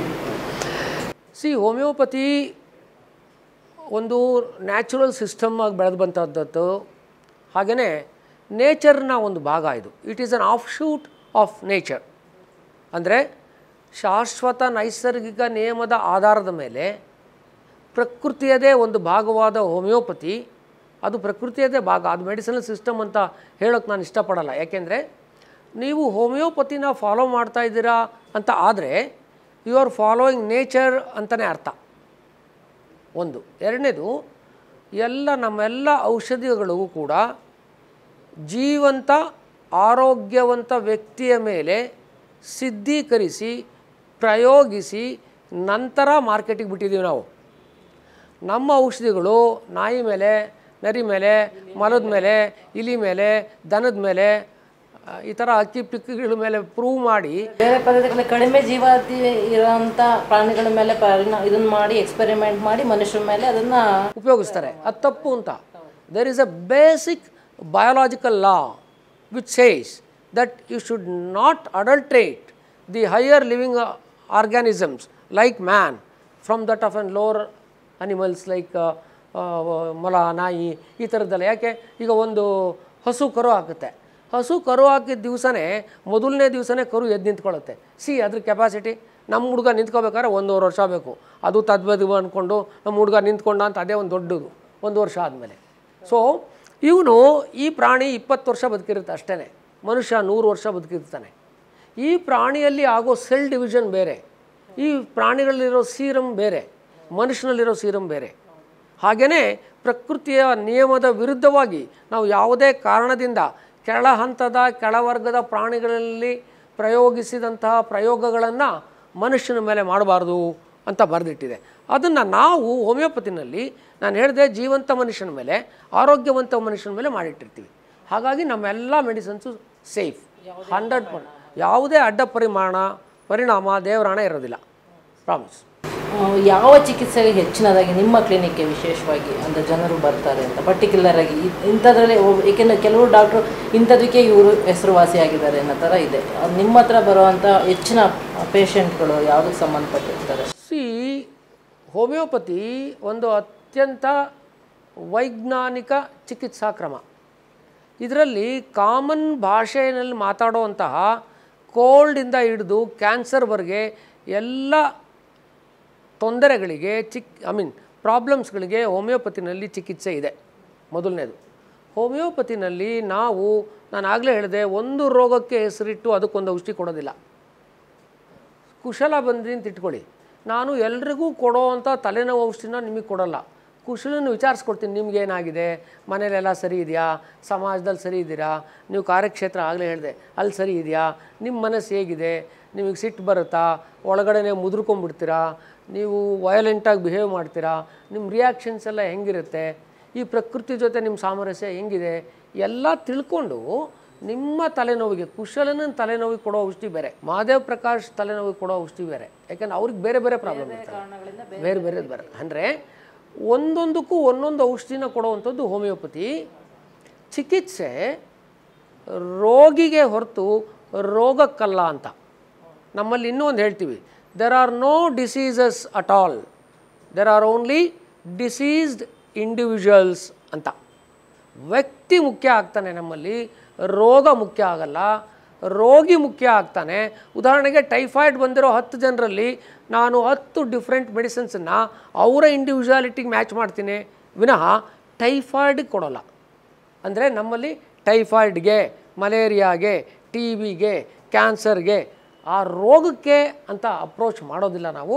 ಸಿ ಹೋಮಿಯೋಪತಿ ಒಂದು ನ್ಯಾಚುರಲ್ ಸಿಸ್ಟಮ್ ಆಗಿ ಬೆಳೆದು ಬಂಥದ್ದು ಹಾಗೆಯೇ ನೇಚರ್ನ ಒಂದು ಭಾಗ ಇದು it is an offshoot of nature ಅಂದರೆ ಶಾಶ್ವತ ನೈಸರ್ಗಿಕ ನಿಯಮದ ಆಧಾರದ ಮೇಲೆ ಪ್ರಕೃತಿಯದೇ ಒಂದು ಭಾಗವಾದ ಹೋಮಿಯೋಪತಿ ಅದು ಪ್ರಕೃತಿಯದೇ ಭಾಗ ಅದು ಮೆಡಿಸಿನಲ್ ಸಿಸ್ಟಮ್ ಅಂತ ಹೇಳೋಕ್ಕೆ ನಾನು ಇಷ್ಟಪಡಲ್ಲ ಯಾಕೆಂದರೆ ನೀವು ಹೋಮಿಯೋಪತಿನ ಫಾಲೋ ಮಾಡ್ತಾ ಇದ್ದೀರಾ ಅಂತ ಆದರೆ ಯು ಆರ್ ಫಾಲೋಯಿಂಗ್ ನೇಚರ್ ಅಂತಲೇ ಅರ್ಥ ಒಂದು ಎರಡನೇದು ಎಲ್ಲ ನಮ್ಮೆಲ್ಲ ಔಷಧಿಗಳಿಗೂ ಕೂಡ ಜೀವಂತ ಆರೋಗ್ಯವಂತ ವ್ಯಕ್ತಿಯ ಮೇಲೆ ಸಿದ್ಧೀಕರಿಸಿ ಪ್ರಯೋಗಿಸಿ ನಂತರ ಮಾರ್ಕೆಟಿಗೆ ಬಿಟ್ಟಿದ್ದೀವಿ ನಾವು ನಮ್ಮ ಔಷಧಿಗಳು ನಾಯಿ ಮೇಲೆ ನರಿ ಮೇಲೆ ಮಲದ ಮೇಲೆ ಇಲಿ ಮೇಲೆ ದನದ ಮೇಲೆ ಆ, ಈ ಥರ ಅಕ್ಕಿ ಪಿಕ್ಕಿಗಳ ಮೇಲೆ ಪ್ರೂವ್ ಮಾಡಿ ಬೇರೆ ಪದ್ಧತಿಗಳಲ್ಲಿ ಕಡಿಮೆ ಜೀವಾತಿ ಇರೋಂಥ ಪ್ರಾಣಿಗಳ ಮೇಲೆ ಪರಿಣಾಮ ಇದನ್ನ ಮಾಡಿ ಎಕ್ಸ್ಪೆರಿಮೆಂಟ್ ಮಾಡಿ ಮನುಷ್ಯರ ಮೇಲೆ ಅದನ್ನ ಉಪಯೋಗಿಸ್ತಾರೆ ಅದು ತಪ್ಪು ಅಂತ there is a basic biological law which says that you should not adulterate the higher living organisms like man from that of and lower animals like ಮೊಲ ನಾಯಿ ಈ ಥರದ್ದೆಲ್ಲ ಯಾಕೆ ಈಗ ಒಂದು ಹಸು ಕರು ಹಾಕುತ್ತೆ ಹಸು ಕರು ಹಾಕಿದ ದಿವಸನೇ ಮೊದಲನೇ ದಿವಸನೇ ಕರು ಎದ್ದು ನಿಂತ್ಕೊಳ್ಳುತ್ತೆ ಸಿ ಅದ್ರ ಕೆಪಾಸಿಟಿ ನಮ್ಮ ಹುಡುಗ ನಿಂತ್ಕೋಬೇಕಾದ್ರೆ ಒಂದೂವರೆ ವರ್ಷ ಬೇಕು ಅದು ತದ್ಬದಿವು ಅಂದ್ಕೊಂಡು ನಮ್ಮ ಹುಡುಗ ನಿಂತ್ಕೊಂಡ ಅಂತ ಅದೇ ಒಂದು ದೊಡ್ಡದು ಒಂದು ವರ್ಷ ಆದಮೇಲೆ ಸೊ ಇವನು ಈ ಪ್ರಾಣಿ ಇಪ್ಪತ್ತು ವರ್ಷ ಬದುಕಿರುತ್ತೆ ಅಷ್ಟೇ ಮನುಷ್ಯ ನೂರು ವರ್ಷ ಬದುಕಿರ್ತಾನೆ ಈ ಪ್ರಾಣಿಯಲ್ಲಿ ಆಗೋ ಸೆಲ್ ಡಿವಿಷನ್ ಬೇರೆ ಈ ಪ್ರಾಣಿಗಳಲ್ಲಿರೋ ಸೀರಮ್ ಬೇರೆ ಮನುಷ್ಯನಲ್ಲಿರೋ ಸೀರಮ್ ಬೇರೆ ಹಾಗೆಯೇ ಪ್ರಕೃತಿಯ ನಿಯಮದ ವಿರುದ್ಧವಾಗಿ ನಾವು ಯಾವುದೇ ಕಾರಣದಿಂದ ಕೆಳ ಹಂತದ ಕೆಳವರ್ಗದ ಪ್ರಾಣಿಗಳಲ್ಲಿ ಪ್ರಯೋಗಿಸಿದಂತಹ ಪ್ರಯೋಗಗಳನ್ನು ಮನುಷ್ಯನ ಮೇಲೆ ಮಾಡಬಾರ್ದು ಅಂತ ಬರೆದಿಟ್ಟಿದೆ ಅದನ್ನು ನಾವು ಹೋಮಿಯೋಪತಿನಲ್ಲಿ ನಾನು ಹೇಳಿದೆ ಜೀವಂತ ಮನುಷ್ಯನ ಮೇಲೆ ಆರೋಗ್ಯವಂತ ಮನುಷ್ಯನ ಮೇಲೆ ಮಾಡಿಟ್ಟಿರ್ತೀವಿ ಹಾಗಾಗಿ ನಮ್ಮೆಲ್ಲ ಮೆಡಿಸಿನ್ಸು ಸೇಫ್ ಹಂಡ್ರೆಡ್ ಪರ್ ಯಾವುದೇ ಅಡ್ಡ ಪರಿಮಾಣ ಪರಿಣಾಮ ದೇವರಾಣ ಇರೋದಿಲ್ಲ ಪ್ರಾಮಿಸ್ ಆ, ಯಾವ ಚಿಕಿತ್ಸೆಗೆ ಹೆಚ್ಚಿನದಾಗಿ ನಿಮ್ಮ ಕ್ಲಿನಿಕ್ಗೆ ವಿಶೇಷವಾಗಿ ಅಂದರೆ ಜನರು ಬರ್ತಾರೆ ಅಂತ ಪರ್ಟಿಕ್ಯುಲರ್ ಆಗಿ ಇ- ಇಂಥದ್ರಲ್ಲಿ ಒಬ್ಬ- ಏಕೆಂದರೆ ಕೆಲವರು ಡಾಕ್ಟ್ರು ಇಂಥದಕ್ಕೆ ಇವರು ಹೆಸರುವಾಸಿಯಾಗಿದ್ದಾರೆ ಅನ್ನೋ ಥರ ಇದೆ ಅದು ನಿಮ್ಮ ಹತ್ರ ಬರುವಂಥ ಹೆಚ್ಚಿನ ಪೇಷಂಟ್ಗಳು ಯಾವುದಕ್ಕೆ ಸಂಬಂಧಪಟ್ಟಿರ್ತಾರೆ ಸಿ ಹೋಮಿಯೋಪತಿ ಒಂದು ಅತ್ಯಂತ ವೈಜ್ಞಾನಿಕ ಚಿಕಿತ್ಸಾ ಕ್ರಮ ಇದರಲ್ಲಿ ಕಾಮನ್ ಭಾಷೆಯಲ್ಲಿ ಮಾತಾಡುವಂತಹ ಕೋಲ್ಡಿಂದ ಹಿಡಿದು ಕ್ಯಾನ್ಸರ್ವರೆಗೆ ಎಲ್ಲ ತೊಂದರೆಗಳಿಗೆ ಚಿಕ್ ಐ ಮೀನ್ ಪ್ರಾಬ್ಲಮ್ಸ್ಗಳಿಗೆ ಹೋಮಿಯೋಪತಿನಲ್ಲಿ ಚಿಕಿತ್ಸೆ ಇದೆ ಮೊದಲನೇದು ಹೋಮಿಯೋಪತಿನಲ್ಲಿ ನಾವು ನಾನು ಆಗಲೇ ಹೇಳಿದೆ ಒಂದು ರೋಗಕ್ಕೆ ಹೆಸರಿಟ್ಟು ಅದಕ್ಕೊಂದು ಔಷಧಿ ಕೊಡೋದಿಲ್ಲ ಕುಶಲ ಬಂದ್ರಿ ಅಂತ ಇಟ್ಕೊಳ್ಳಿ ನಾನು ಎಲ್ರಿಗೂ ಕೊಡೋವಂಥ ತಲೆನೋವು ಔಷಧಿನ ನಿಮಗೆ ಕೊಡೋಲ್ಲ ಕುಶಲನ್ನು ವಿಚಾರಿಸ್ಕೊಡ್ತೀನಿ ನಿಮ್ಗೆ ಏನಾಗಿದೆ ಮನೇಲೆಲ್ಲ ಸರಿ ಇದೆಯಾ ಸಮಾಜದಲ್ಲಿ ಸರಿ ಇದ್ದೀರಾ ನೀವು ಕಾರ್ಯಕ್ಷೇತ್ರ ಆಗಲೇ ಹೇಳಿದೆ ಅಲ್ಲಿ ಸರಿ ಇದೆಯಾ ನಿಮ್ಮ ಮನಸ್ಸು ಹೇಗಿದೆ ನಿಮಗೆ ಸಿಟ್ಟು ಬರುತ್ತಾ ಒಳಗಡೆನೆ ಮುದುರ್ಕೊಂಡ್ಬಿಡ್ತೀರಾ ನೀವು ವಯಲೆಂಟಾಗಿ ಬಿಹೇವ್ ಮಾಡ್ತೀರಾ ನಿಮ್ಮ ರಿಯಾಕ್ಷನ್ಸ್ ಎಲ್ಲ ಹೆಂಗಿರುತ್ತೆ ಈ ಪ್ರಕೃತಿ ಜೊತೆ ನಿಮ್ಮ ಸಾಮರಸ್ಯ ಹೆಂಗಿದೆ ಎಲ್ಲ ತಿಳ್ಕೊಂಡು ನಿಮ್ಮ ತಲೆನೋವಿಗೆ ಕುಶಲನ ತಲೆನೋವಿಗೆ ಕೊಡೋ ಔಷಧಿ ಬೇರೆ ಮಹಾದೇವ್ ಪ್ರಕಾಶ್ ತಲೆನೋವಿಗೆ ಕೊಡೋ ಔಷಧಿ ಬೇರೆ ಯಾಕಂದ್ರೆ ಅವ್ರಿಗೆ ಬೇರೆ ಬೇರೆ ಪ್ರಾಬ್ಲಮ್ ಇರ್ತವೆ ಬೇರೆ ಬೇರೆದು ಬರ ಅಂದರೆ ಒಂದೊಂದಕ್ಕೂ ಒಂದೊಂದು ಔಷಧಿನ ಕೊಡುವಂಥದ್ದು ಹೋಮಿಯೋಪತಿ ಚಿಕಿತ್ಸೆ ರೋಗಿಗೆ ಹೊರತು ರೋಗಕ್ಕಲ್ಲ ಅಂತ ನಮ್ಮಲ್ಲಿ ಇನ್ನೂ ಒಂದು ಹೇಳ್ತೀವಿ there are no diseases at all there are only diseased individuals ಅಂತ ವ್ಯಕ್ತಿ ಮುಖ್ಯ ಆಗ್ತಾನೆ ನಮ್ಮಲ್ಲಿ ರೋಗ ಮುಖ್ಯ ಆಗಲ್ಲ ರೋಗಿ ಮುಖ್ಯ ಆಗ್ತಾನೆ ಉದಾಹರಣೆಗೆ ಟೈಫಾಯ್ಡ್ ಬಂದಿರೋ ಹತ್ತು ಜನರಲ್ಲಿ ನಾನು ಹತ್ತು ಡಿಫ್ರೆಂಟ್ ಮೆಡಿಸಿನ್ಸನ್ನು ಅವರ ಇಂಡಿವಿಜುವಾಲಿಟಿಗೆ ಮ್ಯಾಚ್ ಮಾಡ್ತೀನಿ ವಿನಃ ಟೈಫಾಯ್ಡಿಗೆ ಕೊಡೋಲ್ಲ ಅಂದರೆ ನಮ್ಮಲ್ಲಿ ಟೈಫಾಯ್ಡ್ಗೆ ಮಲೇರಿಯಾಗೆ ಟಿ ಬಿಗೆ ಕ್ಯಾನ್ಸರ್ಗೆ ಆ ರೋಗಕ್ಕೆ ಅಂತ ಅಪ್ರೋಚ್ ಮಾಡೋದಿಲ್ಲ ನಾವು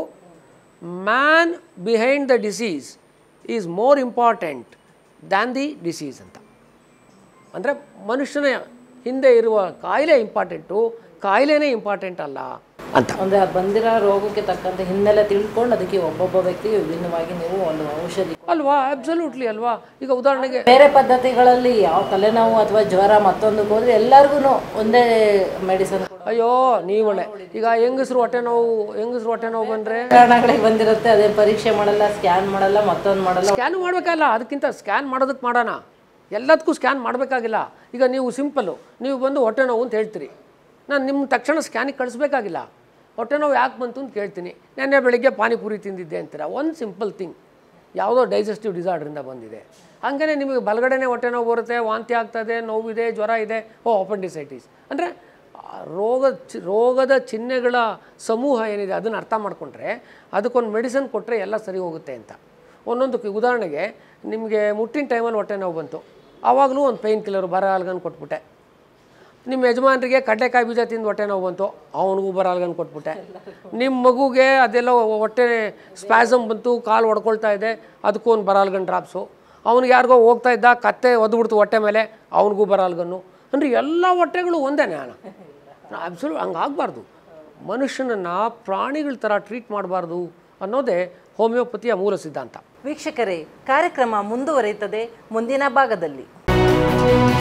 man behind the disease is more important than the disease ಅಂತ ಅಂದರೆ ಮನುಷ್ಯನ ಹಿಂದೆ ಇರುವ ಕಾಯಿಲೆ ಇಂಪಾರ್ಟೆಂಟು ಕಾಯಿಲೆನೇ ಇಂಪಾರ್ಟೆಂಟ್ ಅಲ್ಲ ಅಂತ ಅಂದ್ರೆ ಅದು ಬಂದಿರೋ ರೋಗಕ್ಕೆ ತಕ್ಕಂತೆ ಹಿನ್ನೆಲೆ ತಿಳ್ಕೊಂಡು ಅದಕ್ಕೆ ಒಬ್ಬೊಬ್ಬ ವ್ಯಕ್ತಿಗೆ ವಿಭಿನ್ನವಾಗಿ ನೀವು ಒಂದು ಔಷಧಿ ಅಲ್ವಾ ಅಬ್ಸಲ್ಯೂಟ್ಲಿ ಅಲ್ವಾ ಈಗ ಉದಾಹರಣೆಗೆ ಬೇರೆ ಪದ್ಧತಿಗಳಲ್ಲಿ ಯಾವ ತಲೆನೋವು ಅಥವಾ ಜ್ವರ ಮತ್ತೊಂದಕ್ಕೆ ಹೋದ್ರೆ ಎಲ್ಲರಿಗೂ ಒಂದೇ ಮೆಡಿಸನ್ ಅಯ್ಯೋ ನೀವಳೆ ಈಗ ಹೆಂಗಸ್ರು ಹೊಟ್ಟೆ ನೋವು ಹೆಂಗಸ್ರು ಹೊಟ್ಟೆ ನೋವು ಬಂದರೆ ಕಾರಣಗಳಿಗೆ ಬಂದಿರುತ್ತೆ ಅದೇ ಪರೀಕ್ಷೆ ಮಾಡಲ್ಲ ಸ್ಕ್ಯಾನ್ ಮಾಡಲ್ಲ ಮತ್ತೊಂದು ಮಾಡಲ್ಲ ಸ್ಕ್ಯಾನ್ ಮಾಡಬೇಕಲ್ಲ ಅದಕ್ಕಿಂತ ಸ್ಕ್ಯಾನ್ ಮಾಡೋದಕ್ಕೆ ಮಾಡೋಣ ಎಲ್ಲದಕ್ಕೂ ಸ್ಕ್ಯಾನ್ ಮಾಡಬೇಕಾಗಿಲ್ಲ ಈಗ ನೀವು ಸಿಂಪಲ್ಲು ನೀವು ಬಂದು ಹೊಟ್ಟೆ ನೋವು ಅಂತ ಹೇಳ್ತೀರಿ ನಾನು ನಿಮ್ಮ ತಕ್ಷಣ ಸ್ಕ್ಯಾನಿಗೆ ಕಳಿಸ್ಬೇಕಾಗಿಲ್ಲ ಹೊಟ್ಟೆ ನೋವು ಯಾಕೆ ಬಂತು ಅಂತ ಕೇಳ್ತೀನಿ ನೆನ್ನೆ ಬೆಳಿಗ್ಗೆ ಪಾನಿಪುರಿ ತಿಂದಿದ್ದೆ ಅಂತೀರ ಒಂದು ಸಿಂಪಲ್ ಥಿಂಗ್ ಯಾವುದೋ ಡೈಜೆಸ್ಟಿವ್ ಡಿಸಾರ್ಡ್ರಿಂದ ಬಂದಿದೆ ಹಾಗೇ ನಿಮಗೆ ಬಲಗಡೆನೇ ಹೊಟ್ಟೆ ನೋವು ಬರುತ್ತೆ ವಾಂತಿ ಆಗ್ತದೆ ನೋವಿದೆ ಜ್ವರ ಇದೆ ಓ ಅಪೆಂಡಿಸೈಟಿಸ್ ಅಂದರೆ ರೋಗ ಚಿ ರೋಗದ ಚಿಹ್ನೆಗಳ ಸಮೂಹ ಏನಿದೆ ಅದನ್ನು ಅರ್ಥ ಮಾಡಿಕೊಂಡ್ರೆ ಅದಕ್ಕೊಂದು ಮೆಡಿಸನ್ ಕೊಟ್ಟರೆ ಎಲ್ಲ ಸರಿ ಹೋಗುತ್ತೆ ಅಂತ ಒಂದೊಂದಕ್ಕೆ ಉದಾಹರಣೆಗೆ ನಿಮಗೆ ಮುಟ್ಟಿನ ಟೈಮಲ್ಲಿ ಹೊಟ್ಟೆ ನೋವು ಬಂತು ಆವಾಗಲೂ ಒಂದು ಪೈನ್ ಕಿಲ್ಲರು ಬರ ಅಲ್ಗನ್ ಕೊಟ್ಬಿಟ್ಟೆ ನಿಮ್ಮ ಯಜಮಾನರಿಗೆ ಕಡ್ಲೆಕಾಯಿ ಬೀಜ ತಿಂದು ಹೊಟ್ಟೆ ನೋವು ಬಂತು ಅವನಿಗೂ ಬರ ಅಲ್ಗನ್ ಕೊಟ್ಬಿಟ್ಟೆ ನಿಮ್ಮ ಮಗುಗೆ ಅದೆಲ್ಲ ಹೊಟ್ಟೆ ಸ್ಪ್ಯಾಸಮ್ ಬಂತು ಕಾಲು ಹೊಡ್ಕೊಳ್ತಾ ಇದೆ ಅದಕ್ಕೂ ಒಂದು ಬರಾಲ್ಗನ್ ಡ್ರಾಪ್ಸು ಅವ್ನಿಗೆ ಯಾರಿಗೋ ಹೋಗ್ತಾ ಇದ್ದ ಕತ್ತೆ ಒದ್ಬಿಡ್ತು ಹೊಟ್ಟೆ ಮೇಲೆ ಅವನಿಗೂ ಬರಾಲ್ಗನ್ನು ಅಂದರೆ ಎಲ್ಲ ಹೊಟ್ಟೆಗಳು ಒಂದೇ ನಾನು ಅಬ್ಸಲ್ಯೂ ಹಂಗೆ ಆಗಬಾರ್ದು ಮನುಷ್ಯನನ್ನು ಪ್ರಾಣಿಗಳ ಥರ ಟ್ರೀಟ್ ಮಾಡಬಾರ್ದು ಅನ್ನೋದೇ ಹೋಮಿಯೋಪತಿಯ ಮೂಲ ಸಿದ್ಧಾಂತ ವೀಕ್ಷಕರೇ ಕಾರ್ಯಕ್ರಮ ಮುಂದುವರಿಯುತ್ತದೆ ಮುಂದಿನ ಭಾಗದಲ್ಲಿ